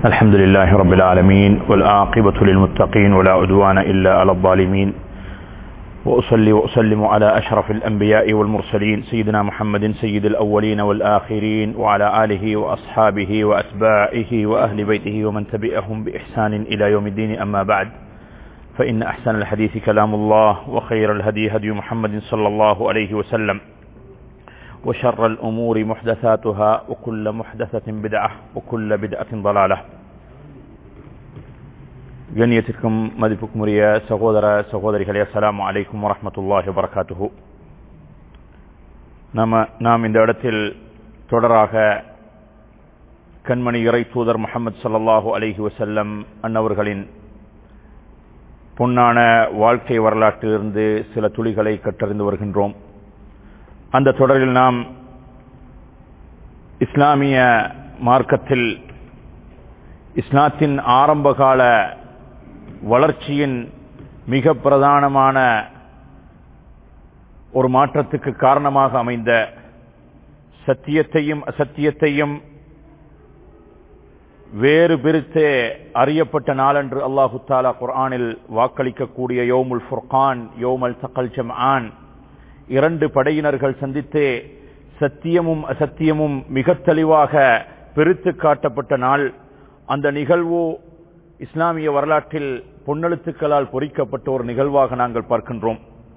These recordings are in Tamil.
الحمد لله رب العالمين والعاقبة للمتقين ولا عدوان إلا على الظالمين وأصلي وأسلم على أشرف الأنبياء والمرسلين سيدنا محمد سيد الأولين والآخرين وعلى آله وأصحابه وأتباعه وأهل بيته ومن تبعهم بإحسان إلى يوم الدين أما بعد فإن أحسن الحديث كلام الله وخير الهدي هدي محمد صلى الله عليه وسلم وشر الأمور محدثاتها وكل محدثة بدعة وكل بدعة ضلالة கண்ணியத்திற்கும் மதிப்புக்கும் உரிய சகோதர சகோதரிகளே அஸ்ஸலாமு அலைக்கும் வரஹ்மத்துல்லாஹி வபரகாத்துஹு நம்ம நாம் இந்த இடத்தில் தொடராக கண்மணி இறை தூதர் முகமது ஸல்லல்லாஹு அலைஹி வஸல்லம் அன்னவர்களின் பொன்னான வாழ்க்கை வரலாற்றிலிருந்து சில துளிகளை கற்றறிந்து வருகின்றோம் அந்த தொடரில் நாம் இஸ்லாமிய மார்க்கத்தில் இஸ்லாத்தின் ஆரம்பகால வளர்ச்சியின் மிக பிரதானமான ஒரு மாற்றத்துக்கு காரணமாக அமைந்த சத்தியத்தையும் அசத்தியத்தையும் வேறு பிரித்தே அறியப்பட்ட நாளன்று அல்லாஹு தாலா குர்ஆனில் வாக்களிக்கக்கூடிய யோமுல் ஃபுர்கான் யோமல் தக்கல் ஜம்ஆன் இரண்டு படையினர்கள் சந்தித்தே சத்தியமும் அசத்தியமும் மிக தெளிவாக பிரித்து காட்டப்பட்ட நாள் அந்த நிகழ்வு இஸ்லாமிய வரலாற்றில் பொன்னெழுத்துக்களால் பொறிக்கப்பட்ட ஒரு நிகழ்வாக நாங்கள் பார்க்கின்றோம்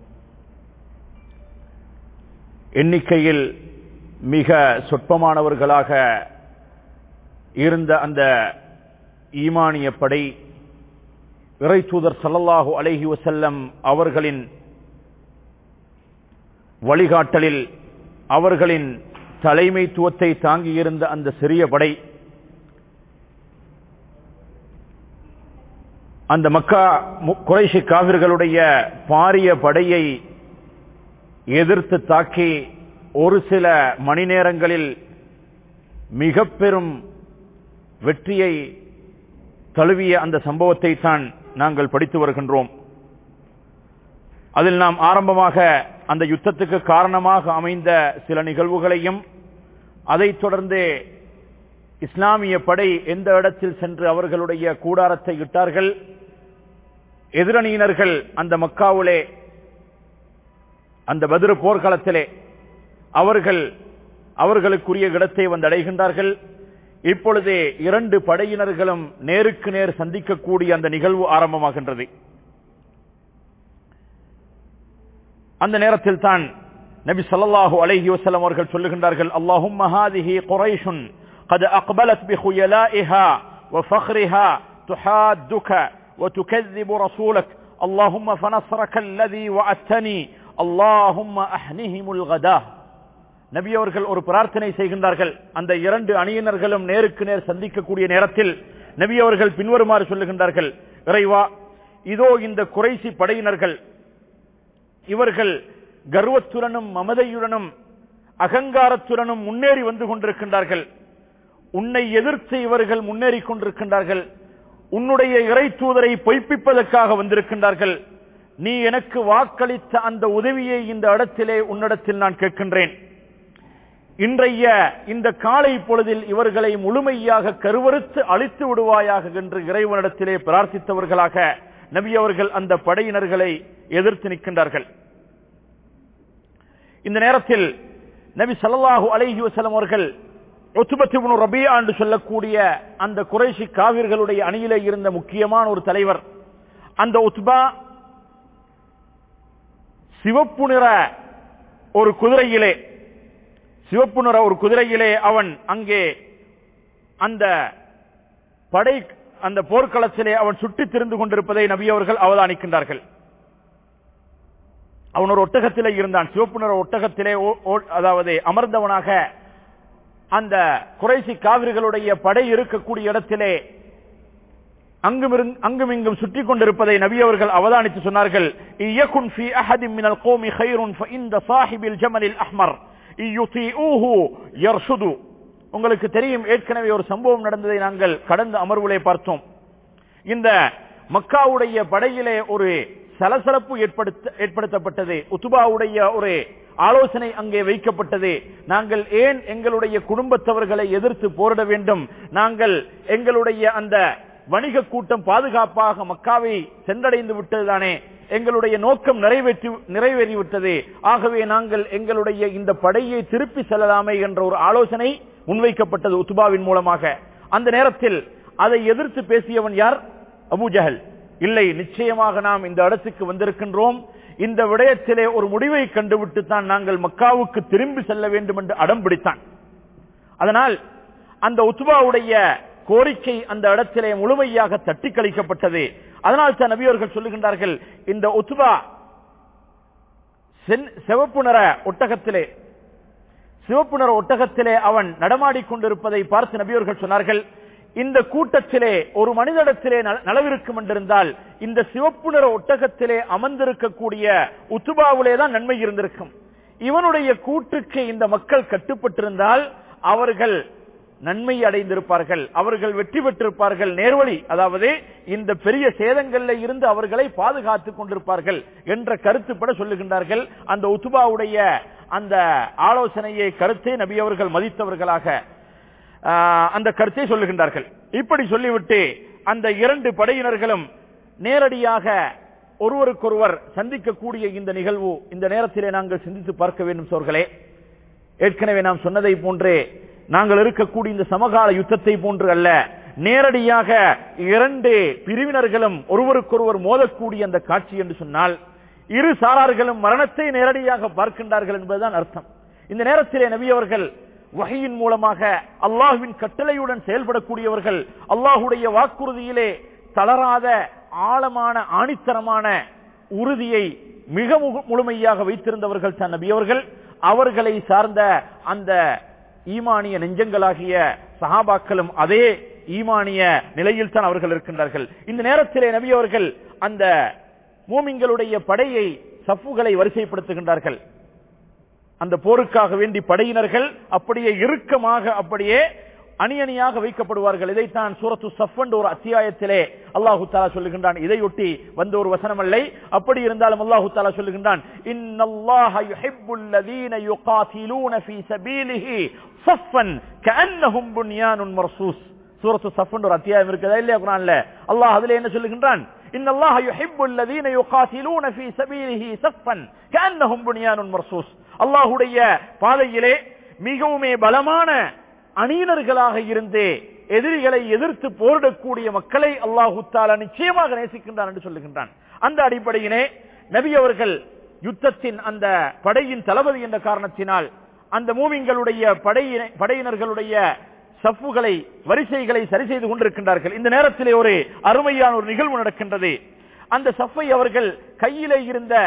எண்ணிக்கையில் மிக சொற்பமானவர்களாக இருந்த அந்த ஈமானிய படை இறை தூதர் சல்லல்லாஹு அலைஹி வசல்லம் அவர்களின் வழிகாட்டலில் அவர்களின் தலைமைத்துவத்தை தாங்கியிருந்த அந்த சிறிய படை அந்த மக்கா குறைஷி காவிர்களுடைய பாரிய படையை எதிர்த்து தாக்கி ஒரு சில மணி நேரங்களில் மிக பெரும் வெற்றியை தழுவிய அந்த சம்பவத்தை தான் நாங்கள் படித்து வருகின்றோம் அதில் நாம் ஆரம்பமாக அந்த யுத்தத்துக்கு காரணமாக அமைந்த சில நிகழ்வுகளையும் அதைத் தொடர்ந்து இஸ்லாமிய படை எந்த இடத்தில் சென்று அவர்களுடைய கூடாரத்தை இட்டார்கள் எதிரணியினர்கள் அந்த மக்காவிலே அந்த பதிரு போர்க்களத்திலே அவர்கள் அவர்களுக்குரிய இடத்தை வந்து அடைகின்றார்கள் இப்பொழுதே இரண்டு படையினர்களும் நேருக்கு நேர் சந்திக்கக்கூடிய அந்த நிகழ்வு ஆரம்பமாகின்றது அந்த நேரத்தில் தான் நபி சல்லாஹூ அலைஹி வசலம் அவர்கள் சொல்லுகின்றார்கள் அல்லாஹும் மஹாதிஹி குறைஷுன் قد أقبلت بخيلائها وفخرها تحادك وتكذب رسولك اللهم فنصرك الذي وعدتني اللهم أحنهم الغداه நபி அவர்கள் ஒரு பிரார்த்தனை செய்கின்றார்கள் அந்த இரண்டு அணியினர்களும் நேருக்கு நேர் சந்திக்கக்கூடிய நேரத்தில் நபி அவர்கள் பின்வருமாறு சொல்லுகின்றார்கள் இறைவா இதோ இந்த குறைசி படையினர்கள் இவர்கள் கர்வத்துடனும் மமதையுடனும் அகங்காரத்துடனும் முன்னேறி வந்து கொண்டிருக்கின்றார்கள் உன்னை எதிர்த்து இவர்கள் முன்னேறி கொண்டிருக்கின்றார்கள் உன்னுடைய இறை தூதரை பொய்ப்பிப்பதற்காக வந்திருக்கின்றார்கள் நீ எனக்கு வாக்களித்த அந்த உதவியை இந்த இடத்திலே உன்னிடத்தில் நான் கேட்கின்றேன் இன்றைய இந்த காலை பொழுதில் இவர்களை முழுமையாக கருவறுத்து அழித்து விடுவாயாக என்று இறைவனிடத்திலே பிரார்த்தித்தவர்களாக நபி அவர்கள் அந்த படையினர்களை எதிர்த்து நிற்கின்றார்கள் இந்த நேரத்தில் நபி சல்லாஹூ அலைஹி வசலம் அவர்கள் ஒத்துபத்திபுனு ரபியா என்று சொல்லக்கூடிய அந்த குறைசி காவிர்களுடைய அணியிலே இருந்த முக்கியமான ஒரு தலைவர் அந்த உத்பா சிவப்பு நிற ஒரு குதிரையிலே சிவப்பு நிற ஒரு குதிரையிலே அவன் அங்கே அந்த படை அந்த போர்க்களத்திலே அவன் சுட்டித் திரிந்து கொண்டிருப்பதை நபி அவர்கள் அவதானிக்கின்றார்கள் அவன் ஒரு ஒட்டகத்திலே இருந்தான் சிவப்பு நிற ஒட்டகத்திலே அதாவது அமர்ந்தவனாக அந்த குறைசி காவிர்களுடைய படை இருக்கக்கூடிய இடத்திலே அங்கும் அங்கும் இங்கும் சுற்றி கொண்டிருப்பதை நபி அவர்கள் அவதானித்து சொன்னார்கள் இயக்குன் ஃபி அஹதின் மினல் கோமி ஹைருன் இந்த சாஹிபில் ஜமலில் அஹ்மர் இயுதிஊஹு யர்ஷுது உங்களுக்கு தெரியும் ஏற்கனவே ஒரு சம்பவம் நடந்ததை நாங்கள் கடந்த அமர்வுலே பார்த்தோம் இந்த மக்காவுடைய படையிலே ஒரு சலசலப்பு ஏற்படுத்த ஏற்படுத்தப்பட்டது உத்துபாவுடைய ஒரு ஆலோசனை அங்கே வைக்கப்பட்டது நாங்கள் ஏன் எங்களுடைய குடும்பத்தவர்களை எதிர்த்து போரிட வேண்டும் நாங்கள் எங்களுடைய அந்த வணிக கூட்டம் பாதுகாப்பாக மக்காவை சென்றடைந்து விட்டதுதானே எங்களுடைய நோக்கம் நிறைவேற்றி நிறைவேறிவிட்டது ஆகவே நாங்கள் எங்களுடைய இந்த படையை திருப்பி செல்லலாமே என்ற ஒரு ஆலோசனை முன்வைக்கப்பட்டது உத்துபாவின் மூலமாக அந்த நேரத்தில் அதை எதிர்த்து பேசியவன் யார் அபூஜஹல் இல்லை நிச்சயமாக நாம் இந்த இடத்துக்கு வந்திருக்கின்றோம் இந்த விடயத்திலே ஒரு முடிவை கண்டுவிட்டு தான் நாங்கள் மக்காவுக்கு திரும்பி செல்ல வேண்டும் என்று அடம் பிடித்தான் அதனால் அந்த உத்துபாவுடைய கோரிக்கை அந்த இடத்திலே முழுமையாக தட்டி கழிக்கப்பட்டது அதனால் தான் நபியவர்கள் சொல்லுகின்றார்கள் இந்த உத்துபா சிவப்பு நிற ஒட்டகத்திலே சிவப்பு நிற ஒட்டகத்திலே அவன் நடமாடிக்கொண்டிருப்பதை பார்த்து நபியவர்கள் சொன்னார்கள் இந்த கூட்டத்திலே ஒரு மனிதனிடத்திலே நலவிருக்கும் என்றிருந்தால் இந்த சிவப்பு நிற ஒட்டகத்திலே அமர்ந்திருக்கக்கூடிய உத்துபாவிலே தான் நன்மை இருந்திருக்கும் இவனுடைய கூட்டுக்கு இந்த மக்கள் கட்டுப்பட்டிருந்தால் அவர்கள் நன்மை அடைந்திருப்பார்கள் அவர்கள் வெற்றி பெற்றிருப்பார்கள் நேர்வழி அதாவது இந்த பெரிய சேதங்கள்ல இருந்து அவர்களை பாதுகாத்துக் கொண்டிருப்பார்கள் என்ற கருத்துப்பட சொல்லுகின்றார்கள் அந்த உத்துபாவுடைய அந்த ஆலோசனையை கருத்தை நபி அவர்கள் மதித்தவர்களாக அந்த கருத்தை சொல்லுகின்றார்கள் இப்படி சொல்லிவிட்டு அந்த இரண்டு படையினர்களும் நேரடியாக ஒருவருக்கொருவர் சந்திக்கக்கூடிய இந்த நிகழ்வு இந்த நேரத்திலே நாங்கள் சிந்தித்து பார்க்க வேண்டும் சோர்களே ஏற்கனவே நாம் சொன்னதை போன்றே நாங்கள் இருக்கக்கூடிய இந்த சமகால யுத்தத்தை போன்று அல்ல நேரடியாக இரண்டு பிரிவினர்களும் ஒருவருக்கொருவர் மோதக்கூடிய அந்த காட்சி என்று சொன்னால் இரு சாரார்களும் மரணத்தை நேரடியாக பார்க்கின்றார்கள் என்பதுதான் அர்த்தம் இந்த நேரத்திலே நபி அவர்கள் வகையின் மூலமாக அல்லாஹுவின் கட்டளையுடன் செயல்படக்கூடியவர்கள் அல்லாஹுடைய வாக்குறுதியிலே தளராத ஆழமான ஆணித்தரமான உறுதியை மிக முழுமையாக வைத்திருந்தவர்கள் தான் நபி அவர்கள் அவர்களை சார்ந்த அந்த ஈமானிய நெஞ்சங்களாகிய சஹாபாக்களும் அதே ஈமானிய நிலையில் தான் அவர்கள் இருக்கின்றார்கள் இந்த நேரத்திலே நபி அவர்கள் அந்த மூமிங்களுடைய படையை சஃப்புகளை வரிசைப்படுத்துகின்றார்கள் அந்த போருக்காக வேண்டி படையினர்கள் அப்படியே இறுக்கமாக அப்படியே அணி அணியாக வைக்கப்படுவார்கள் இதைத்தான் சூரத்து சஃபண்ட் ஒரு அத்தியாயத்திலே அல்லாஹு தாலா சொல்லுகின்றான் இதையொட்டி வந்த ஒரு வசனம் அல்லை அப்படி இருந்தாலும் அல்லாஹு தாலா சொல்லுகின்றான் இன்னல்லாஹ யுஹிப்புல் லதீன யுகாத்திலூன ஃபீ சபீலிஹி ஸஃபன் கஅன்னஹும் புன்யானுன் மர்சூஸ் சூரத்து சஃபண்ட் ஒரு அத்தியாயம் இருக்குதா இல்லையா குர்ஆன்ல அல்லாஹ் அதிலே என்ன சொல்லுகின்றான் இன்னல்லாஹ யுஹிப்புல் லதீன யுகாத்திலூன ஃபீ சபீலிஹி ஸஃபன் கஅன்னஹும் புன்யானுன் மர்சூஸ் அல்லாஹ்வுடைய பாதையிலே மிகவுமே பலமான அணியினர்களாக இருந்து எதிரிகளை எதிர்த்து போரிடக்கூடிய மக்களை அல்லாஹு தாலா நிச்சயமாக நேசிக்கின்றான் என்று சொல்லுகின்றான் அந்த அடிப்படையிலே நபி அவர்கள் யுத்தத்தின் அந்த படையின் தளபதி என்ற காரணத்தினால் அந்த மூமிங்களுடைய படையின படையினர்களுடைய சஃப்புகளை வரிசைகளை சரி செய்து கொண்டிருக்கின்றார்கள் இந்த நேரத்திலே ஒரு அருமையான ஒரு நிகழ்வு நடக்கின்றது அந்த சஃப்பை அவர்கள் கையிலே இருந்த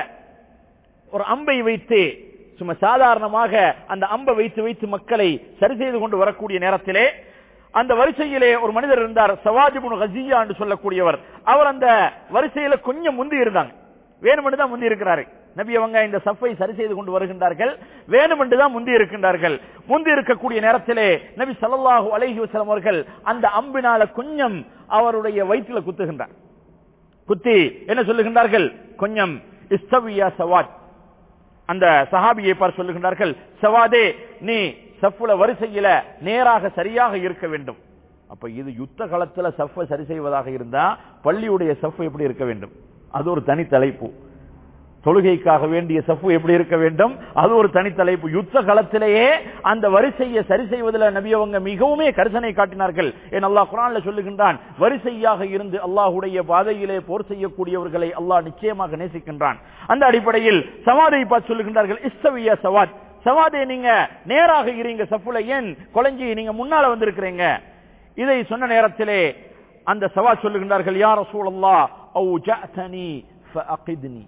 ஒரு அம்பை வைத்து சும்மா சாதாரணமாக அந்த அம்பை வைத்து வைத்து மக்களை சரி செய்து கொண்டு வரக்கூடிய நேரத்திலே அந்த வரிசையிலே ஒரு மனிதர் இருந்தார் சவாஜிபுன் ஹசியா என்று சொல்லக்கூடியவர் அவர் அந்த வரிசையில கொஞ்சம் முந்தி இருந்தாங்க வேணுமென்று தான் முந்தி இருக்கிறாரு நபி அவங்க இந்த சஃபை சரி செய்து கொண்டு வருகின்றார்கள் வேணுமென்று தான் முந்தி இருக்கின்றார்கள் முந்தி இருக்கக்கூடிய நேரத்திலே நபி சல்லாஹூ அலைஹி வசலம் அவர்கள் அந்த அம்பினால கொஞ்சம் அவருடைய வயிற்றுல குத்துகின்றார் குத்தி என்ன சொல்லுகின்றார்கள் கொஞ்சம் இஸ்தவியா சவாத் அந்த சஹாபியை பார் சொல்லுகின்றார்கள் சவாதே நீ சஃப்புல வரிசையில நேராக சரியாக இருக்க வேண்டும் அப்ப இது யுத்த காலத்துல சஃப சரி செய்வதாக இருந்தா பள்ளியுடைய சஃப் எப்படி இருக்க வேண்டும் அது ஒரு தனி தலைப்பு தொழுகைக்காக வேண்டிய சஃபு எப்படி இருக்க வேண்டும் அது ஒரு தனி தலைப்பு யுத்த களத்திலேயே அந்த வரிசையை சரி செய்வதில் நபியவங்க மிகவுமே கரிசனை காட்டினார்கள் என் அல்லாஹ் குரான்ல சொல்லுகின்றான் வரிசையாக இருந்து அல்லாஹுடைய பாதையிலே போர் செய்யக்கூடியவர்களை அல்லாஹ் நிச்சயமாக நேசிக்கின்றான் அந்த அடிப்படையில் சவாதை பார்த்து சொல்லுகின்றார்கள் இஸ்தவியா சவாத் சவாதே நீங்க நேராக இருங்க சஃபுல ஏன் கொலைஞ்சி நீங்க முன்னால வந்திருக்கிறீங்க இதை சொன்ன நேரத்திலே அந்த சவா சொல்லுகின்றார்கள் யார் ரசூலல்லா அவு ஜஅதனி ஃபஅகித்னி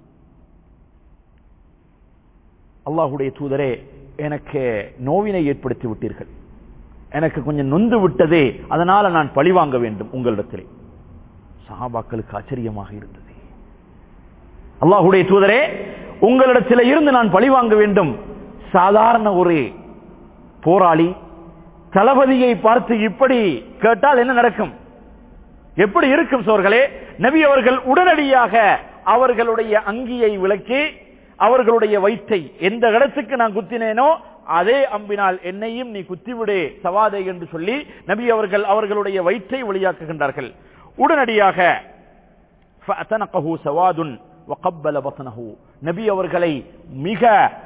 அல்லாஹுடைய தூதரே எனக்கு நோவினை ஏற்படுத்தி விட்டீர்கள் எனக்கு கொஞ்சம் நொந்து விட்டதே அதனால நான் பழி வாங்க வேண்டும் உங்களிடத்திலே சஹாபாக்களுக்கு ஆச்சரியமாக இருந்தது அல்லாஹுடைய தூதரே உங்களிடத்தில் இருந்து நான் பழி வாங்க வேண்டும் சாதாரண ஒரு போராளி தளபதியை பார்த்து இப்படி கேட்டால் என்ன நடக்கும் எப்படி இருக்கும் சோர்களே நபி அவர்கள் உடனடியாக அவர்களுடைய அங்கியை விளக்கி அவர்களுடைய வயிற்றை எந்த இடத்துக்கு நான் குத்தினேனோ அதே அம்பினால் என்னையும் நீ குத்திவிடு சவாதே என்று சொல்லி நபி அவர்கள் அவர்களுடைய வயிற்றை வெளியாக்குகின்றார்கள் உடனடியாக فأتنقه سواد وقبل بطنه நபி அவர்களை மிக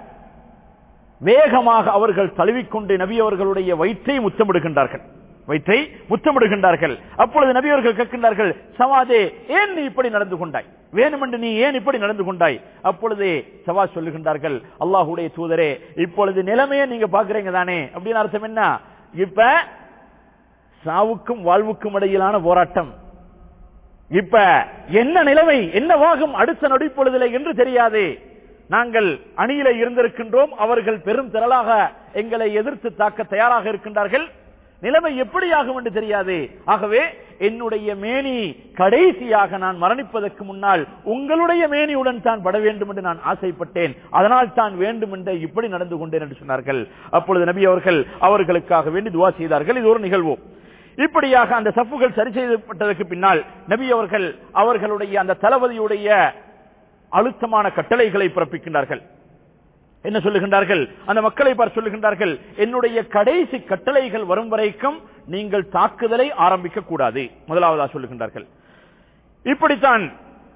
வேகமாக அவர்கள் தழுவிக்கொண்டு நபி அவர்களுடைய வயிற்றை முத்தமிடுகின்றார்கள் வயிற்றை முத்தமிடுகின்றார்கள் அப்பொழுது நபி அவர்கள் கேட்கின்றார்கள் சவாதே ஏன் நீ இப்படி நடந்து கொண்டாய் வேணுமென்று நீ ஏன் இப்படி நடந்து கொண்டாய் அப்பொழுது சவா சொல்லுகின்றார்கள் அல்லாஹுடைய தூதரே இப்பொழுது நிலைமையை நீங்க பாக்குறீங்க தானே அப்படின்னு அர்த்தம் என்ன இப்ப சாவுக்கும் வாழ்வுக்கும் இடையிலான போராட்டம் இப்ப என்ன நிலைமை என்னவாகும் அடுத்த நொடிப்பொழுதில்லை என்று தெரியாது நாங்கள் அணியில இருந்திருக்கின்றோம் அவர்கள் பெரும் திரளாக எங்களை எதிர்த்து தாக்க தயாராக இருக்கின்றார்கள் நிலைமை எப்படியாகும் என்று தெரியாது ஆகவே என்னுடைய மேனி கடைசியாக நான் மரணிப்பதற்கு முன்னால் உங்களுடைய மேனியுடன் தான் பட வேண்டும் என்று நான் ஆசைப்பட்டேன் அதனால் தான் வேண்டும் என்று இப்படி நடந்து கொண்டேன் என்று சொன்னார்கள் அப்பொழுது நபி அவர்கள் அவர்களுக்காக வேண்டி துவா செய்தார்கள் இது ஒரு நிகழ்வு இப்படியாக அந்த சப்புகள் சரி செய்யப்பட்டதற்கு பின்னால் நபி அவர்கள் அவர்களுடைய அந்த தளபதியுடைய அழுத்தமான கட்டளைகளை பிறப்பிக்கின்றார்கள் என்ன சொல்லுகின்றார்கள் அந்த மக்களை பார்த்து சொல்லுகின்றார்கள் என்னுடைய கடைசி கட்டளைகள் வரும் வரைக்கும் நீங்கள் தாக்குதலை ஆரம்பிக்க கூடாது முதலாவதா சொல்லுகின்றார்கள் இப்படித்தான்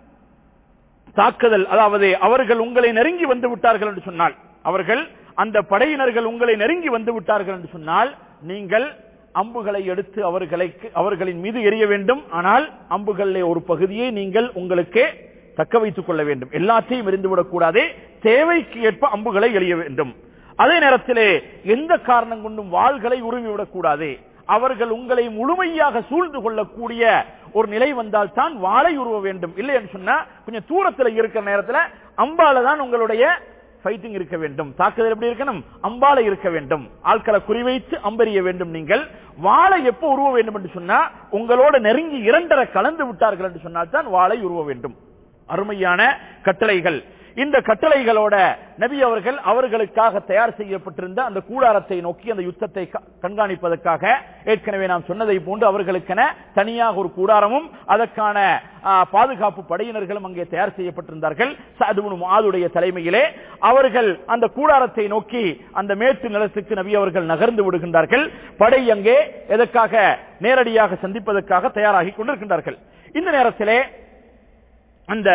தாக்குதல் அதாவது அவர்கள் உங்களை நெருங்கி வந்து விட்டார்கள் என்று சொன்னால் அவர்கள் அந்த படையினர்கள் உங்களை நெருங்கி வந்து விட்டார்கள் என்று சொன்னால் நீங்கள் அம்புகளை எடுத்து அவர்களை அவர்களின் மீது எரிய வேண்டும் ஆனால் அம்புகளிலே ஒரு பகுதியை நீங்கள் உங்களுக்கு தக்க வைத்துக் கொள்ள வேண்டும் எல்லாத்தையும் எரிந்துவிடக் கூடாது தேவைக்கு ஏற்ப அம்புகளை எழிய வேண்டும் அதே நேரத்திலே எந்த காரணம் கொண்டும் வாள்களை உருவிவிடக் கூடாது அவர்கள் உங்களை முழுமையாக சூழ்ந்து கொள்ளக்கூடிய ஒரு நிலை வந்தால் தான் வாளை உருவ வேண்டும் இல்லை என்று சொன்னா கொஞ்சம் தூரத்தில் இருக்கிற நேரத்தில் அம்பால தான் உங்களுடைய ஃபைட்டிங் இருக்க வேண்டும் தாக்குதல் எப்படி இருக்கணும் அம்பால இருக்க வேண்டும் ஆட்களை குறிவைத்து அம்பெறிய வேண்டும் நீங்கள் வாளை எப்போ உருவ வேண்டும் என்று சொன்னா உங்களோட நெருங்கி இரண்டரை கலந்து விட்டார்கள் என்று சொன்னால் தான் வாளை உருவ வேண்டும் அருமையான கட்டளைகள் இந்த கட்டளைகளோட நபி அவர்கள் அவர்களுக்காக தயார் செய்யப்பட்டிருந்த அந்த கூடாரத்தை நோக்கி அந்த யுத்தத்தை கண்காணிப்பதற்காக ஏற்கனவே நாம் சொன்னதை போன்று அவர்களுக்கென தனியாக ஒரு கூடாரமும் அதற்கான பாதுகாப்பு படையினர்களும் அங்கே தயார் செய்யப்பட்டிருந்தார்கள் ஆதுடைய தலைமையிலே அவர்கள் அந்த கூடாரத்தை நோக்கி அந்த மேட்டு நிலத்துக்கு நபி அவர்கள் நகர்ந்து விடுகின்றார்கள் படை அங்கே எதற்காக நேரடியாக சந்திப்பதற்காக தயாராகி கொண்டிருக்கின்றார்கள் இந்த நேரத்திலே அந்த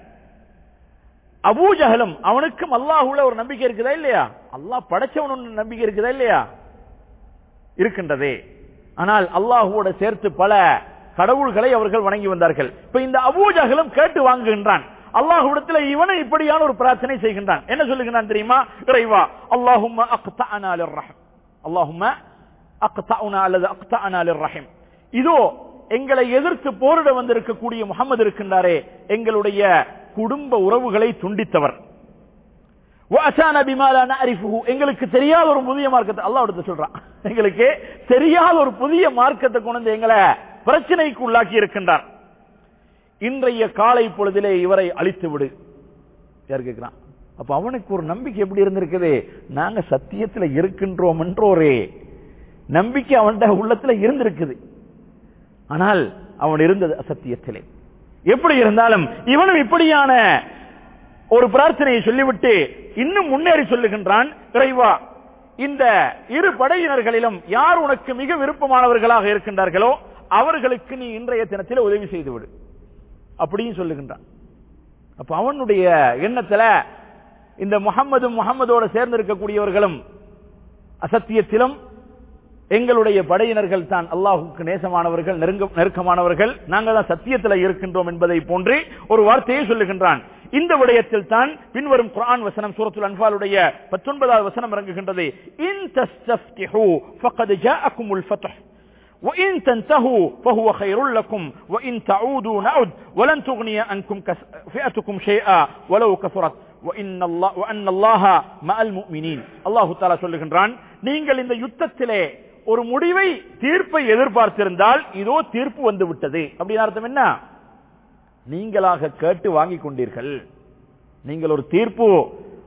அபூஜகலும் அவனுக்கும் அல்லாஹுல ஒரு நம்பிக்கை இருக்குதா இல்லையா அல்லாஹ் படைச்சவன் நம்பிக்கை இருக்குதா இல்லையா இருக்கின்றதே ஆனால் அல்லாஹுவோட சேர்த்து பல கடவுள்களை அவர்கள் வணங்கி வந்தார்கள் இப்ப இந்த அபூஜகலும் கேட்டு வாங்குகின்றான் அல்லாஹுடத்துல இவனை இப்படியான ஒரு பிரார்த்தனை செய்கின்றான் என்ன சொல்லுகிறான் தெரியுமா இறைவா அல்லாஹும் அல்லாஹும் அல்லது அக்தானா ரஹிம் இதோ எங்களை எதிர்த்து போரிட வந்திருக்கக்கூடிய முகமது இருக்கின்றாரே எங்களுடைய குடும்ப உறவுகளை துண்டித்தவர் எங்களுக்கு தெரியாத ஒரு புதிய மார்க்கத்தை அல்லா சொல்றான் எங்களுக்கு தெரியாத ஒரு புதிய மார்க்கத்தை கொண்டு எங்களை பிரச்சனைக்கு உள்ளாக்கி இருக்கின்றார் இன்றைய காலை பொழுதிலே இவரை அழித்து விடு யார் கேட்கிறான் அப்ப அவனுக்கு ஒரு நம்பிக்கை எப்படி இருந்திருக்குது நாங்க சத்தியத்துல இருக்கின்றோம் என்றோரே நம்பிக்கை அவன்கிட்ட உள்ளத்துல இருந்திருக்குது ஆனால் அவன் இருந்தது அசத்தியத்திலே எப்படி இருந்தாலும் இவனும் இப்படியான ஒரு பிரார்த்தனையை சொல்லிவிட்டு இன்னும் முன்னேறி சொல்லுகின்றான் இறைவா இந்த இரு படையினர்களிலும் யார் உனக்கு மிக விருப்பமானவர்களாக இருக்கின்றார்களோ அவர்களுக்கு நீ இன்றைய தினத்தில் உதவி செய்து விடு அப்படியும் சொல்லுகின்றான் அப்ப அவனுடைய எண்ணத்துல இந்த முகம்மதும் முகம்மதோட சேர்ந்து இருக்கக்கூடியவர்களும் அசத்தியத்திலும் எங்களுடைய படையினர்கள் தான் அல்லாஹுக்கு நேசமானவர்கள் நெருக்கமானவர்கள் நாங்கள் தான் சத்தியத்தில் இருக்கின்றோம் என்பதை போன்று ஒரு வார்த்தையை சொல்லுகின்றான் இந்த விடயத்தில் தான் பின்வரும் குரான் வசனம் சூரத்துல் அன்பாலுடைய பத்தொன்பதாவது வசனம் இறங்குகின்றது இன் தஸ்தஃப்திஹு ஃபக்கத் ஜாஅக்குமுல் ஃபத்ஹ் وإن تنتهوا فهو خير لكم وإن تعودوا نعد ولن تغني عنكم فئتكم شيئا ولو كثرت وإن الله وأن الله مع المؤمنين الله تعالى சொல்லுகின்றான் நீங்கள் இந்த யுத்தத்திலே ஒரு முடிவை தீர்ப்பை எதிர்பார்த்திருந்தால் இதோ தீர்ப்பு வந்து விட்டது அப்படின்னு அர்த்தம் என்ன நீங்களாக கேட்டு வாங்கி கொண்டீர்கள் நீங்கள் ஒரு தீர்ப்பு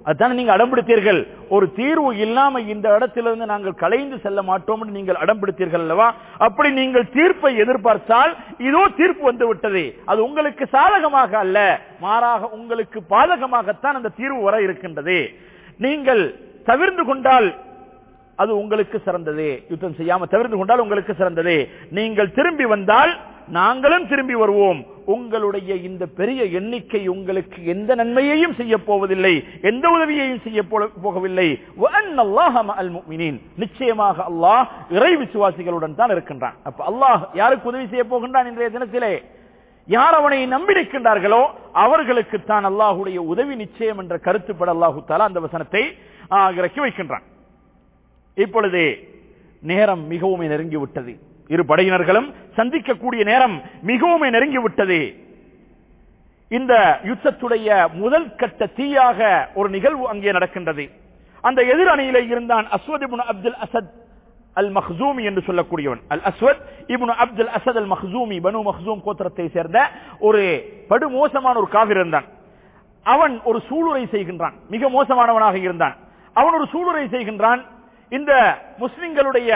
அதுதான் நீங்க அடம்பிடித்தீர்கள் ஒரு தீர்வு இல்லாம இந்த இடத்திலிருந்து நாங்கள் கலைந்து செல்ல மாட்டோம் என்று நீங்கள் அடம்பிடித்தீர்கள் அல்லவா அப்படி நீங்கள் தீர்ப்பை எதிர்பார்த்தால் இதோ தீர்ப்பு வந்து விட்டது அது உங்களுக்கு சாதகமாக அல்ல மாறாக உங்களுக்கு பாதகமாகத்தான் அந்த தீர்வு வர இருக்கின்றது நீங்கள் தவிர்ந்து கொண்டால் அது உங்களுக்கு சிறந்தது யுத்தம் செய்யாம தவிர்த்து கொண்டால் உங்களுக்கு சிறந்தது நீங்கள் திரும்பி வந்தால் நாங்களும் திரும்பி வருவோம் உங்களுடைய இந்த பெரிய எண்ணிக்கை உங்களுக்கு எந்த நன்மையையும் செய்ய போவதில்லை எந்த உதவியையும் செய்ய போ- போகவில்லை وَأَنَّ اللَّهَ مَعَ الْمُؤْمِنِينَ. நிச்சயமாக அல்லாஹ் இறை விசுவாசிகளுடன் தான் இருக்கின்றான் அப்ப அல்லாஹ் யாருக்கு உதவி செய்ய போகின்றான் இன்றைய தினத்திலே யார் அவனை நம்பி நிற்கின்றார்களோ அவர்களுக்கு தான் அல்லாஹுடைய உதவி நிச்சயம் என்ற கருத்துப்பட அல்லாஹு தாலா அந்த வசனத்தை ஆ, இறக்கி வைக்கின்றான் இப்பொழுது நேரம் மிகவும் நெருங்கி விட்டது இரு படையினர்களும் சந்திக்கக்கூடிய நேரம் மிகவும் நெருங்கி விட்டது இந்த யுத்தத்துடைய முதல் கட்ட தீயாக ஒரு நிகழ்வு அங்கே நடக்கின்றது அந்த எதிர் அணியிலே இருந்தான் அஸ்வத் இப்னு அப்துல் அசத் அல் மஹ்சூமி என்று சொல்லக்கூடியவன் அல் அஸ்வத் இப்னு அப்துல் அசத் அல் மஹ்சூமி பனு மஹ்சூம் கோத்திரத்தை சேர்ந்த ஒரு படு மோசமான ஒரு காவிர் இருந்தான் அவன் ஒரு சூளுரை செய்கின்றான் மிக மோசமானவனாக இருந்தான் அவன் ஒரு சூளுரை செய்கின்றான் இந்த முஸ்லிம்களுடைய